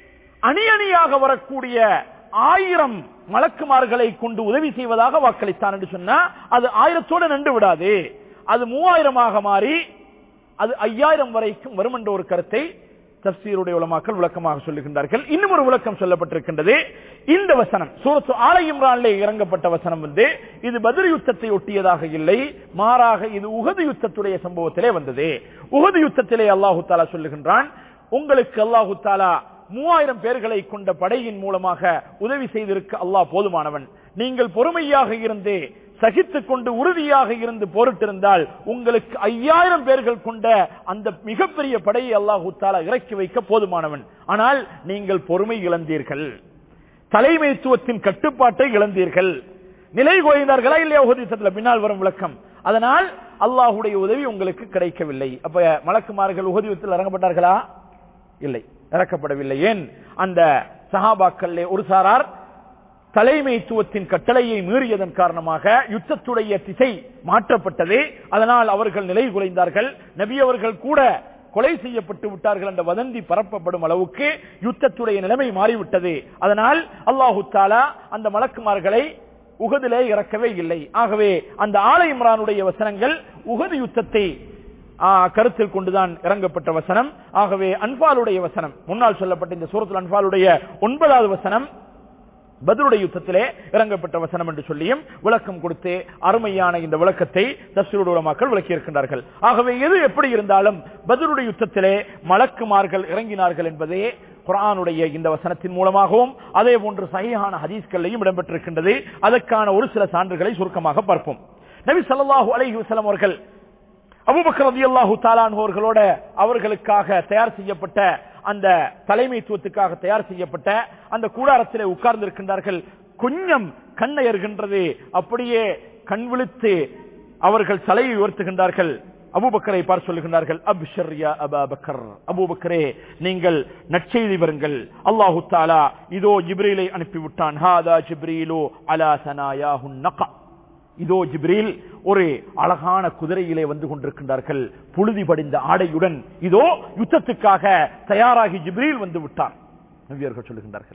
அணி அணியாக வரக்கூடிய ஆயிரம் மலக்குமார்களை கொண்டு உதவி செய்வதாக வாக்களித்தான் என்று சொன்னா அது ஆயிரத்தோடு நின்று விடாது அது மூவாயிரமாக மாறி அது ஐயாயிரம் வரைக்கும் வரும் என்ற ஒரு கருத்தை தப்சீருடைய உலமாக்கள் விளக்கமாக சொல்லுகின்றார்கள் இன்னும் ஒரு விளக்கம் சொல்லப்பட்டிருக்கின்றது இந்த வசனம் சூரத்து ஆலை இம்ரானிலே இறங்கப்பட்ட வசனம் வந்து இது பதில் யுத்தத்தை ஒட்டியதாக இல்லை மாறாக இது உகது யுத்தத்துடைய சம்பவத்திலே வந்தது உகது யுத்தத்திலே அல்லாஹு தாலா சொல்லுகின்றான் உங்களுக்கு அல்லாஹு தாலா மூவாயிரம் பேர்களை கொண்ட படையின் மூலமாக உதவி செய்திருக்க அல்லாஹ் போதுமானவன் நீங்கள் பொறுமையாக இருந்து சகித்துக் கொண்டு உறுதியாக இருந்து போரிட்டிருந்தால் உங்களுக்கு ஐயாயிரம் பேர்கள் கொண்ட அந்த மிகப்பெரிய படையை அல்லாஹு தாலா இறக்கி வைக்க போதுமானவன் ஆனால் நீங்கள் பொறுமை இழந்தீர்கள் தலைமைத்துவத்தின் கட்டுப்பாட்டை இழந்தீர்கள் நிலை கோய்ந்தார்களா இல்லையா உகதித்தத்தில் பின்னால் வரும் விளக்கம் அதனால் அல்லாஹுடைய உதவி உங்களுக்கு கிடைக்கவில்லை அப்ப மலக்குமார்கள் உகதியத்தில் இறங்கப்பட்டார்களா இல்லை இறக்கப்படவில்லை ஏன் அந்த சஹாபாக்களே ஒரு சாரார் தலைமைத்துவத்தின் கட்டளையை மீறியதன் காரணமாக யுத்தத்துடைய திசை மாற்றப்பட்டது அதனால் அவர்கள் நிலை குலைந்தார்கள் நபி அவர்கள் கூட கொலை செய்யப்பட்டு விட்டார்கள் என்ற வதந்தி பரப்பப்படும் அளவுக்கு யுத்தத்துடைய நிலைமை மாறிவிட்டது அதனால் அல்லாஹு தாலா அந்த மலக்குமார்களை உகதிலே இறக்கவே இல்லை ஆகவே அந்த ஆலை இம்ரானுடைய வசனங்கள் உகது யுத்தத்தை ஆ, கருத்தில் கொண்டுதான் இறங்கப்பட்ட வசனம் ஆகவே அன்பாலுடைய வசனம் முன்னால் சொல்லப்பட்ட இந்த சூரத்தில் அன்பாலுடைய ஒன்பதாவது வசனம் பத்ருடைய யுத்தத்திலே இறங்கப்பட்ட வசனம் என்று சொல்லியும் விளக்கம் கொடுத்து அருமையான இந்த விளக்கத்தை தஸ்ரூட மக்கள் விளக்கி இருக்கின்றார்கள் ஆகவே எது எப்படி இருந்தாலும் பத்ருடைய யுத்தத்திலே மலக்குமார்கள் இறங்கினார்கள் என்பதே குரானுடைய இந்த வசனத்தின் மூலமாகவும் அதே போன்று சகியான ஹதீஸ்களையும் இடம்பெற்றிருக்கின்றது அதற்கான ஒரு சில சான்றுகளை சுருக்கமாக பார்ப்போம் நபி ஸல்லல்லாஹு அலைஹி வஸல்லம் அவர்கள் அபூபக்கர் ரலியல்லாஹு தஆலா அவர்களோட அவர்களுக்காக தயார் செய்யப்பட்ட அந்த தலைமைத்துவத்துக்காக தயார் செய்யப்பட்ட அந்த கூடாரத்திலே உட்கார்ந்து இருக்கின்றார்கள் கொஞ்சம் கண்ணயர்கின்றது அப்படியே கண் விழித்து அவர்கள் தலையை உயர்த்துகின்றார்கள் அபூபக்கரை பார்த்து சொல்லுகின்றார்கள் அப்ஷர் யா அபாபக்கர் அபூபக்கரே நீங்கள் நற்செய்தி வருங்கள் அல்லாஹு தாலா இதோ ஜிப்ரீலை அனுப்பிவிட்டான் ஹாதா ஜிப்ரீலோ அலா சனாயாஹுன் நகா இதோ ஜிப்ரீல் ஒரு அழகான குதிரையிலே வந்து கொண்டிருக்கின்றார்கள் புழுதி படிந்த ஆடையுடன் இதோ யுத்தத்துக்காக தயாராகி ஜிப்ரீல் வந்து விட்டார் நபியர்கள் சொல்லுகின்றார்கள்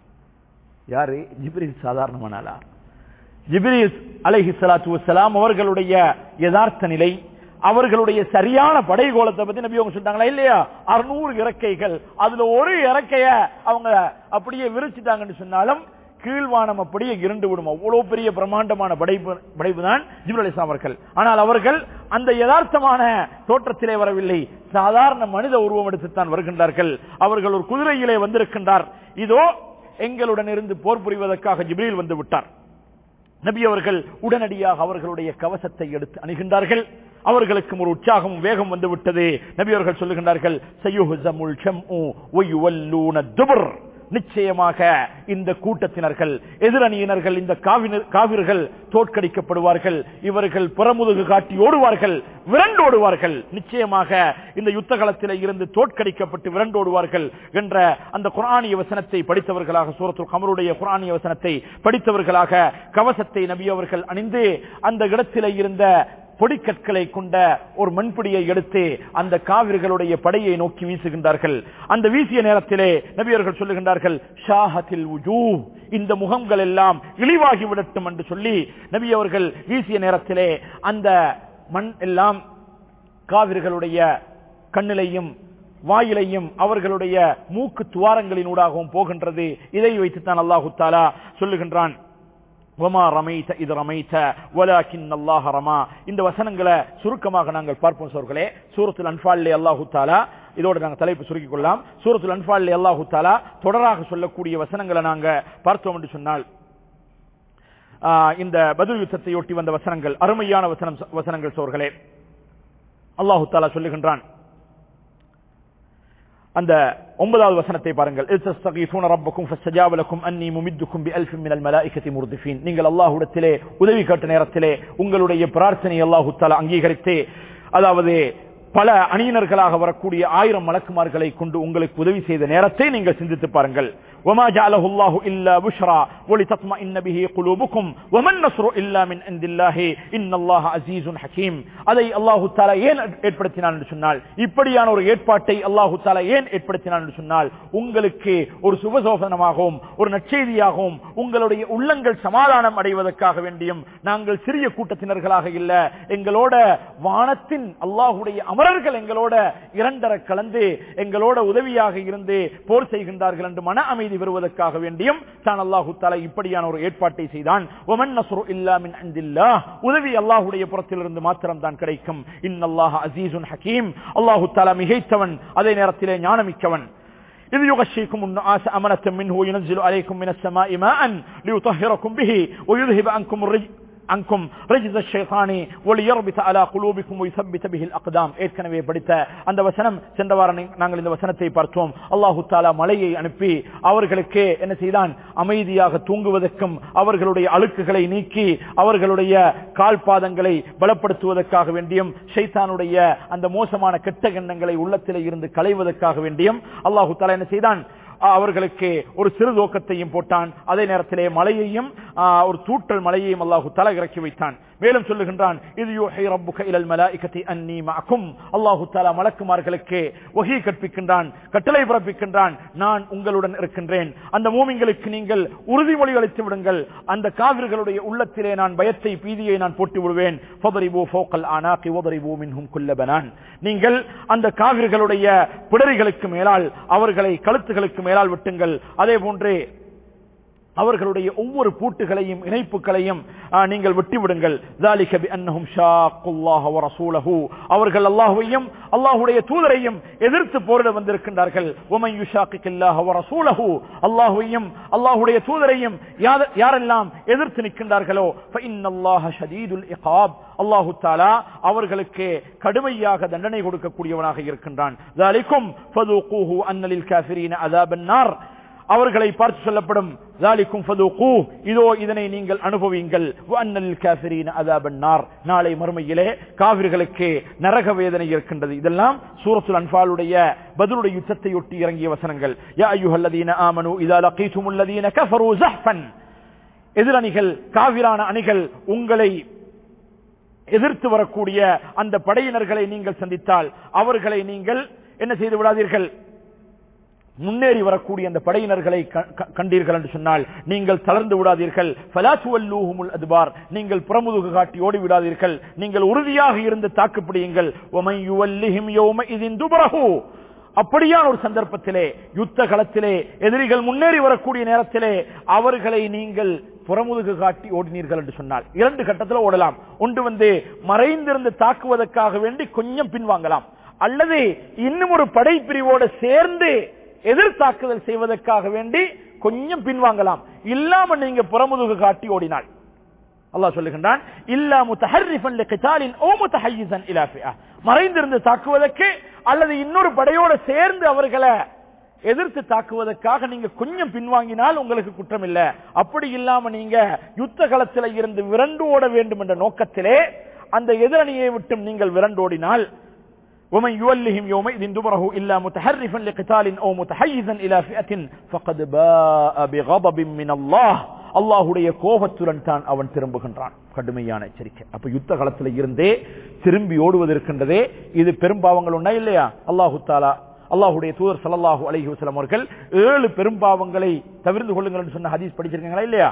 யாரு ஜிப்ரீல் சாதாரணமானாலா ஜிப்ரீல் அலைஹி ஸலாத்து வஸ்ஸலாம் அவர்களுடைய யதார்த்த நிலை அவர்களுடைய சரியான படைகோலத்தை பத்தி நபி அவங்க சொல்லிட்டாங்களா இல்லையா அறுநூறு இறக்கைகள் அதுல ஒரு இறக்கைய அவங்க அப்படியே விரிச்சிட்டாங்கன்னு சொன்னாலும் கீழ்வானம் அப்படியே இருண்டு விடும் அவ்வளவு பெரிய பிரம்மாண்டமான படைப்பு படைப்பு தான் ஜிபுல் அலிஸ்லாம் அவர்கள் ஆனால் அவர்கள் அந்த யதார்த்தமான தோற்றத்திலே வரவில்லை சாதாரண மனித உருவம் எடுத்துத்தான் வருகின்றார்கள் அவர்கள் ஒரு குதிரையிலே வந்திருக்கின்றார் இதோ எங்களுடன் இருந்து போர் புரிவதற்காக ஜிப்ரீல் வந்து விட்டார் நபி அவர்கள் உடனடியாக அவர்களுடைய கவசத்தை எடுத்து அணுகின்றார்கள் அவர்களுக்கும் ஒரு உற்சாகம் வேகம் வந்து விட்டது நபி அவர்கள் சொல்லுகின்றார்கள் "சயுஹ்ஸமுல் ஷம்உ வயுவல்லூன துபுர்." நிச்சயமாக இந்த கூட்டத்தினர்கள் எதிரணியினர்கள் இந்த காவினர்- காவிர்கள் தோற்கடிக்கப்படுவார்கள் இவர்கள் புறமுதுகு காட்டி ஓடுவார்கள் விரண்டோடுவார்கள் நிச்சயமாக இந்த யுத்த களத்திலே இருந்து தோற்கடிக்கப்பட்டு விரண்டோடுவார்கள் என்ற அந்த குரானிய வசனத்தை படித்தவர்களாக சூரத்துல் கமருடைய குரானிய வசனத்தை படித்தவர்களாக கவசத்தை நபி அவர்கள் அணிந்து அந்த இடத்திலே இருந்த பொடிக்கற்களை கொண்ட ஒரு மண்பிடியை எடுத்து அந்த காவிர்களுடைய படையை நோக்கி வீசுகின்றார்கள் அந்த வீசிய நேரத்திலே நபியர்கள் சொல்லுகின்றார்கள் ஷாஹத்தில் உஜூ இந்த முகங்கள் எல்லாம் இழிவாகி விடட்டும் என்று சொல்லி நபி அவர்கள் வீசிய நேரத்திலே அந்த மண் எல்லாம் காவிர்களுடைய கண்ணிலையும் வாயிலையும் அவர்களுடைய மூக்கு துவாரங்களினூடாகவும் போகின்றது இதை வைத்துத்தான் அல்லாஹு தாலா சொல்லுகின்றான் வமா ரமைத்த இது ரமைத்த வலாக்கின் அல்லாஹ ரமா இந்த வசனங்களை சுருக்கமாக நாங்கள் பார்ப்போம் சோர்களே சூரத்துல் அன்பாலே அல்லாஹு தாலா இதோட நாங்கள் தலைப்பு சுருக்கிக் கொள்ளலாம் சூரத்துல் அன்பாலே அல்லாஹு தாலா தொடராக சொல்லக்கூடிய வசனங்களை நாங்க பார்த்தோம் என்று சொன்னால் ஆஹ், இந்த பதில் யுத்தத்தை ஒட்டி வந்த வசனங்கள் அருமையான வசனம் வசனங்கள் சோர்களே அல்லாஹு தாலா சொல்லுகின்றான் அந்த ஒன்பதாவது வசனத்தை பாருங்கள் இஸ்தகீஃபூன ரப்பக்கும் ஃபஸ்தஜாப லக்கும் அன்னி முமித்துக்கும் பிஅல்ஃபின் மினல் மலாயிகத்தி முர்திஃபீன் நீங்கள் அல்லாஹ்விடத்திலே உதவி கேட்ட நேரத்திலே உங்களுடைய பிரார்த்தனை அல்லாஹ் தஆலா அங்கீகரித்து அதாவது பல அணியினர்களாக வரக்கூடிய ஆயிரம் மலக்குமார்களை கொண்டு உங்களுக்கு உதவி செய்த நேரத்தை நீங்கள் சிந்தித்து பாருங்கள் وما جعله الله إلا بشرى ولتطمئن به قلوبكم وما النصر إلا من عند الله إن الله عزيز حكيم அதை அல்லாஹு தாலா ஏன் ஏற்படுத்தினான் என்று சொன்னால் இப்படியான ஒரு ஏற்பாட்டை அல்லாஹு தாலா ஏன் ஏற்படுத்தினான் என்று சொன்னால் உங்களுக்கு ஒரு சுபசோசனமாகவும் ஒரு நற்செய்தியாகவும் உங்களுடைய உள்ளங்கள் சமாதானம் அடைவதற்காக வேண்டியும் நாங்கள் சிறிய கூட்டத்தினர்களாக இல்ல எங்களோட வானத்தின் அல்லாஹுடைய அமரர்கள் எங்களோட இரண்டர கலந்து எங்களோட உதவியாக இருந்து போர் செய்கின்றார்கள் என்று மன அமைதி பெறுவதற்காக வேண்டியும் தான் அல்லாஹு தாலா இப்படியான ஒரு ஏற்பாட்டை செய்தான் ஒமன் நஸ்ரு இல்லா மின் அன்தில்லாஹ் உதவி அல்லாஹுடைய புறத்திலிருந்து மாத்திரம் தான் கிடைக்கும் இன்னல்லாஹ் அசீசுன் ஹக்கீம் அல்லாஹு தாலா மிகைத்தவன் அதே நேரத்திலே ஞானமிக்கவன் إذ يغشيكم النعاس أمنة منه وينزل عليكم من السماء ماء ليطهركم به ويذهب عنكم الرجل عنكم رجز الشيطان وليربط على قلوبكم ويثبت به الاقدام ஏற்கனவே படித்த அந்த வசனம் சென்ற வாரம் நாங்கள் இந்த வசனத்தை பார்த்தோம் அல்லாஹு தாலா மலையை அனுப்பி அவர்களுக்கு என்ன செய்தான் அமைதியாக தூங்குவதற்கும் அவர்களுடைய அழுக்குகளை நீக்கி அவர்களுடைய கால் பாதங்களை பலப்படுத்துவதற்காக வேண்டியும் ஷைத்தானுடைய அந்த மோசமான கெட்ட எண்ணங்களை உள்ளத்திலே இருந்து களைவதற்காக வேண்டியும் அல்லாஹு தாலா என்ன செய்தான் அவர்களுக்கு ஒரு சிறு தோக்கத்தையும் போட்டான் அதே நேரத்திலே மலையையும் ஒரு தூற்றல் மலையையும் அல்லாஹு தலை இறக்கி வைத்தான் மேலும் சொல்லுகின்றான் இது யூஹை ரப்புக இலல் மலாயிகத்தி அன்னி மஅக்கும் அல்லாஹு தஆலா மலக்குமார்களுக்கு வஹீ கற்பிக்கின்றான் கட்டளை பிறப்பிக்கின்றான் நான் உங்களுடன் இருக்கின்றேன் அந்த மூமிங்களுக்கு நீங்கள் உறுதிமொழி அளித்து விடுங்கள் அந்த காவிர்களுடைய உள்ளத்திலே நான் பயத்தை பீதியை நான் போட்டு விடுவேன் ஃபதரிபு ஃபௌகல் ஆனாகி வதரிபு மின்ஹும் குல்ல பனான் நீங்கள் அந்த காவிர்களுடைய பிடரிகளுக்கு மேலால் அவர்களை கழுத்துகளுக்கு மேலால் விட்டுங்கள் அதே போன்றே அவர்களுடைய ஒவ்வொரு பூட்டுகளையும் இணைப்புகளையும் நீங்கள் விட்டு விடுங்கள் அவர்கள் அல்லாஹுவையும் அல்லாஹுடைய தூதரையும் எதிர்த்து போரிட வந்திருக்கின்றார்கள் அல்லாஹுவையும் அல்லாஹுடைய தூதரையும் யாரெல்லாம் எதிர்த்து நிற்கின்றார்களோ அல்லாஹு தாலா அவர்களுக்கு கடுமையாக தண்டனை கொடுக்கக்கூடியவனாக இருக்கின்றான் அவர்களை பார்த்து சொல்லப்படும் இதோ இதனை நீங்கள் அனுபவிங்கள் நாளை மறுமையிலே காவிர்களுக்கு நரக வேதனை இருக்கின்றது இதெல்லாம் சூரத்துல் அன்பாலுடைய பதிலுடைய யுத்தத்தை ஒட்டி இறங்கிய வசனங்கள் எதிரணிகள் காவிரான அணிகள் உங்களை எதிர்த்து வரக்கூடிய அந்த படையினர்களை நீங்கள் சந்தித்தால் அவர்களை நீங்கள் என்ன செய்து விடாதீர்கள் முன்னேறி வரக்கூடிய அந்த படையினர்களை கண்டீர்கள் என்று சொன்னால் நீங்கள் தளர்ந்து விடாதீர்கள் அதுபார் நீங்கள் புறமுதுகு காட்டி ஓடி விடாதீர்கள் நீங்கள் உறுதியாக இருந்து தாக்குப்பிடியுங்கள் அப்படியான ஒரு சந்தர்ப்பத்திலே யுத்த களத்திலே எதிரிகள் முன்னேறி வரக்கூடிய நேரத்திலே அவர்களை நீங்கள் புறமுதுகு காட்டி ஓடினீர்கள் என்று சொன்னால் இரண்டு கட்டத்தில் ஓடலாம் ஒன்று வந்து மறைந்திருந்து தாக்குவதற்காக வேண்டி கொஞ்சம் பின்வாங்கலாம் அல்லது இன்னும் ஒரு படை பிரிவோடு சேர்ந்து எதிர்த்தாக்குதல் செய்வதற்காக வேண்டி கொஞ்சம் பின்வாங்கலாம் இல்லாம நீங்க புறமுதுகு காட்டி ஓடினாள் அல்லாஹ் சொல்லுகின்றான் இல்லா முத்தஹர்ரிஃபன் லிகிதாலின் ஓ முத்தஹய்யிஸன் இலா ஃபிஆ மறைந்திருந்து தாக்குவதற்கு அல்லது இன்னொரு படையோட சேர்ந்து அவர்களை எதிர்த்து தாக்குவதற்காக நீங்க கொஞ்சம் பின்வாங்கினால் உங்களுக்கு குற்றம் இல்ல அப்படி இல்லாம நீங்க யுத்த களத்தில இருந்து விரண்டு ஓட வேண்டும் என்ற நோக்கத்திலே அந்த எதிரணியை விட்டும் நீங்கள் விரண்டோடினால் ومن يولهم يومئذ دبره إلا متحرفا لقتال أو متحيزا إلى فئة فقد باء بغضب من الله அல்லாஹுடைய கோபத்துடன் தான் அவன் திரும்புகின்றான் கடுமையான எச்சரிக்கை அப்ப யுத்த களத்தில் இருந்தே திரும்பி ஓடுவது இருக்கின்றதே இது பெரும்பாவங்கள் ஒன்றா இல்லையா அல்லாஹு தாலா அல்லாஹுடைய தூதர் சல்லாஹூ அலஹி வசலம் அவர்கள் ஏழு பெரும்பாவங்களை தவிர்த்து கொள்ளுங்கள் சொன்ன ஹதீஸ் படிச்சிருக்கீங்களா இல்லையா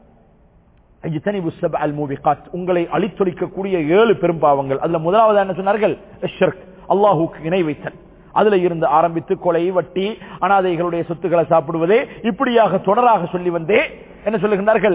உங்களை அழித்தொழிக்கக்கூடிய ஏழு பெரும்பாவங்கள் அதுல முதலாவது என்ன சொன்னார்கள் அல்லாஹுக்கு இணை வைத்தல் அதுல இருந்து ஆரம்பித்து கொலை வட்டி அனாதைகளுடைய சொத்துக்களை சாப்பிடுவதே இப்படியாக தொடராக சொல்லி வந்தே என்ன சொல்லுகின்றார்கள்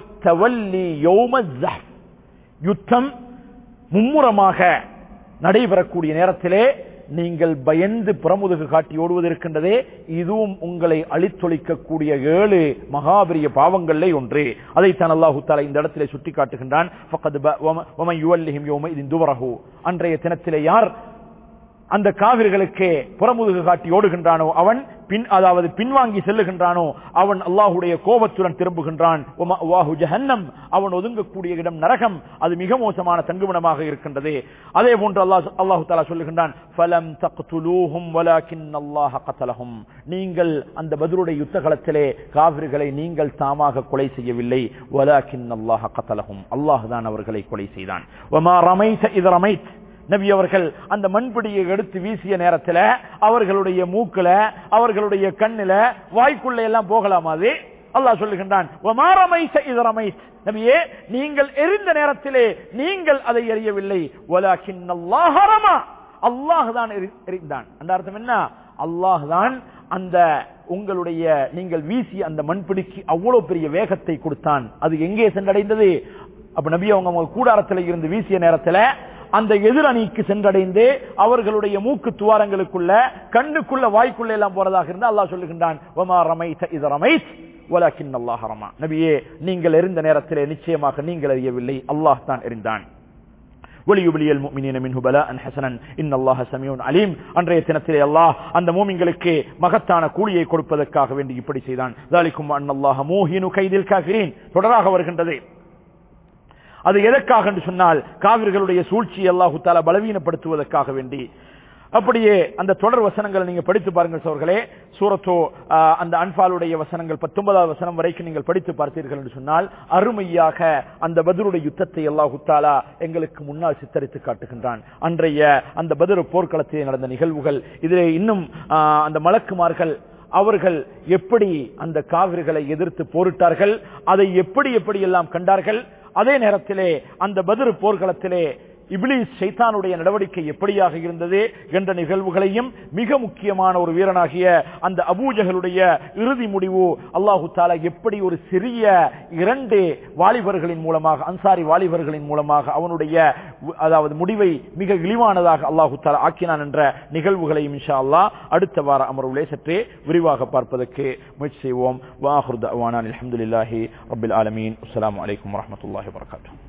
யுத்தம் மும்முரமாக நடைபெறக்கூடிய நேரத்திலே நீங்கள் பயந்து புறமுதுகு காட்டி ஓடுவது இருக்கின்றதே இதுவும் உங்களை அழித்தொழிக்கக்கூடிய ஏழு மகாபெரிய பாவங்களே ஒன்று அதைத்தான் அல்லாஹு தாலா இந்த இடத்திலே சுட்டி காட்டுகின்றான் அன்றைய தினத்திலே யார் அந்த காவிர்களுக்கு புறமுதுகு காட்டி ஓடுகின்றானோ அவன் பின் அதாவது பின்வாங்கி செல்லுகின்றானோ அவன் அல்லாஹுடைய கோபத்துடன் திரும்புகின்றான் வமஅவாஹு ஜஹன்னம் அவன் ஒதுங்கக்கூடிய இடம் நரகம் அது மிக மோசமான தங்குமிடமாக இருக்கின்றது அதே போன்று அல்லாஹ் அல்லாஹு தாலா சொல்லுகின்றான் ஃபலம் தக்துலூஹும் வலாக்கின் அல்லாஹ் கத்தலஹும் நீங்கள் அந்த பத்ருடைய யுத்த களத்திலே காவிர்களை நீங்கள் தாமாக கொலை செய்யவில்லை வலாக்கின் அல்லாஹ் கத்தலஹும் அல்லாஹ் தான் அவர்களை கொலை செய்தான் வமா ரமைத இது ரமைத் நபி அவர்கள் அந்த மண்பிடியை எடுத்து வீசிய நேரத்தில் அவர்களுடைய மூக்குல அவர்களுடைய கண்ணில வாய்க்குள்ள எல்லாம் போகலாம் அது அல்லாஹ் சொல்லுகின்றான் நபியே நீங்கள் எரிந்த நேரத்திலே நீங்கள் அதை எறியவில்லை அல்லாஹ் தான் எரிந்தான் அந்த அர்த்தம் என்ன அல்லாஹ் தான் அந்த உங்களுடைய நீங்கள் வீசிய அந்த மண்பிடிக்கு அவ்வளவு பெரிய வேகத்தை கொடுத்தான் அது எங்கே சென்றடைந்தது அப்ப நபி அவங்க கூடாரத்தில் இருந்து வீசிய நேரத்தில் அந்த எதிரணிக்கு சென்றடைந்து அவர்களுடைய மூக்கு துவாரங்களுக்குள்ள கண்ணுக்குள்ள வாய்க்குள்ள எல்லாம் போறதாக இருந்தா அல்லாஹ் சொல்லுகின்றான் ஒமா ரமைத் இது ரமைத் வலாக்கின் அல்லாஹ் ரமா நபியே நீங்கள் எரிந்த நேரத்திலே நிச்சயமாக நீங்கள் அறியவில்லை அல்லாஹ் தான் எரிந்தான் ஒளியுபிலிய المؤمنين منه بلاء حسنا ان الله سميع عليم அன்றைய தினத்திலே அல்லாஹ் அந்த மூமின்களுக்கு மகத்தான கூலியை கொடுப்பதற்காக வேண்டி இப்படி செய்தான் ذلكم ان الله موهن كيد الكافرين தொடராக வருகின்றது அது எதற்காக என்று சொன்னால் காவிர்களுடைய சூழ்ச்சி அல்லாஹு தாலா பலவீனப்படுத்துவதற்காக வேண்டி அப்படியே அந்த தொடர் வசனங்களை நீங்க படித்து பாருங்கள் சோர்களே சூரத்தோ அந்த அன்பாலுடைய வசனங்கள் பத்தொன்பதாவது வசனம் வரைக்கும் நீங்கள் படித்து பார்த்தீர்கள் என்று சொன்னால் அருமையாக அந்த பதிலுடைய யுத்தத்தை அல்லாஹு தாலா எங்களுக்கு முன்னால் சித்தரித்து காட்டுகின்றான் அன்றைய அந்த பதிரு போர்க்களத்தில் நடந்த நிகழ்வுகள் இதிலே இன்னும் அந்த மலக்குமார்கள் அவர்கள் எப்படி அந்த காவிர்களை எதிர்த்து போரிட்டார்கள் அதை எப்படி எப்படி எல்லாம் கண்டார்கள் அதே நேரத்திலே அந்த பதிரு போர்க்களத்திலே இப்லீஸ் சைத்தானுடைய நடவடிக்கை எப்படியாக இருந்தது என்ற நிகழ்வுகளையும் மிக முக்கியமான ஒரு வீரனாகிய அந்த அபூஜகளுடைய இறுதி முடிவு அல்லாஹு தாலா எப்படி ஒரு சிறிய இரண்டு வாலிபர்களின் மூலமாக அன்சாரி வாலிபர்களின் மூலமாக அவனுடைய அதாவது முடிவை மிக இழிவானதாக அல்லாஹு தாலா ஆக்கினான் என்ற நிகழ்வுகளையும் இன்ஷா அல்லாஹ் அடுத்த வார அமர்வுலே சற்றே விரிவாக பார்ப்பதற்கு முயற்சி செய்வோம் வாஹுர் அவானான் அலமதுல்லாஹி ரபில் ஆலமீன் அஸ்லாம் வலைக்கம் வரமத்துல்லாஹி வரகாத்தூ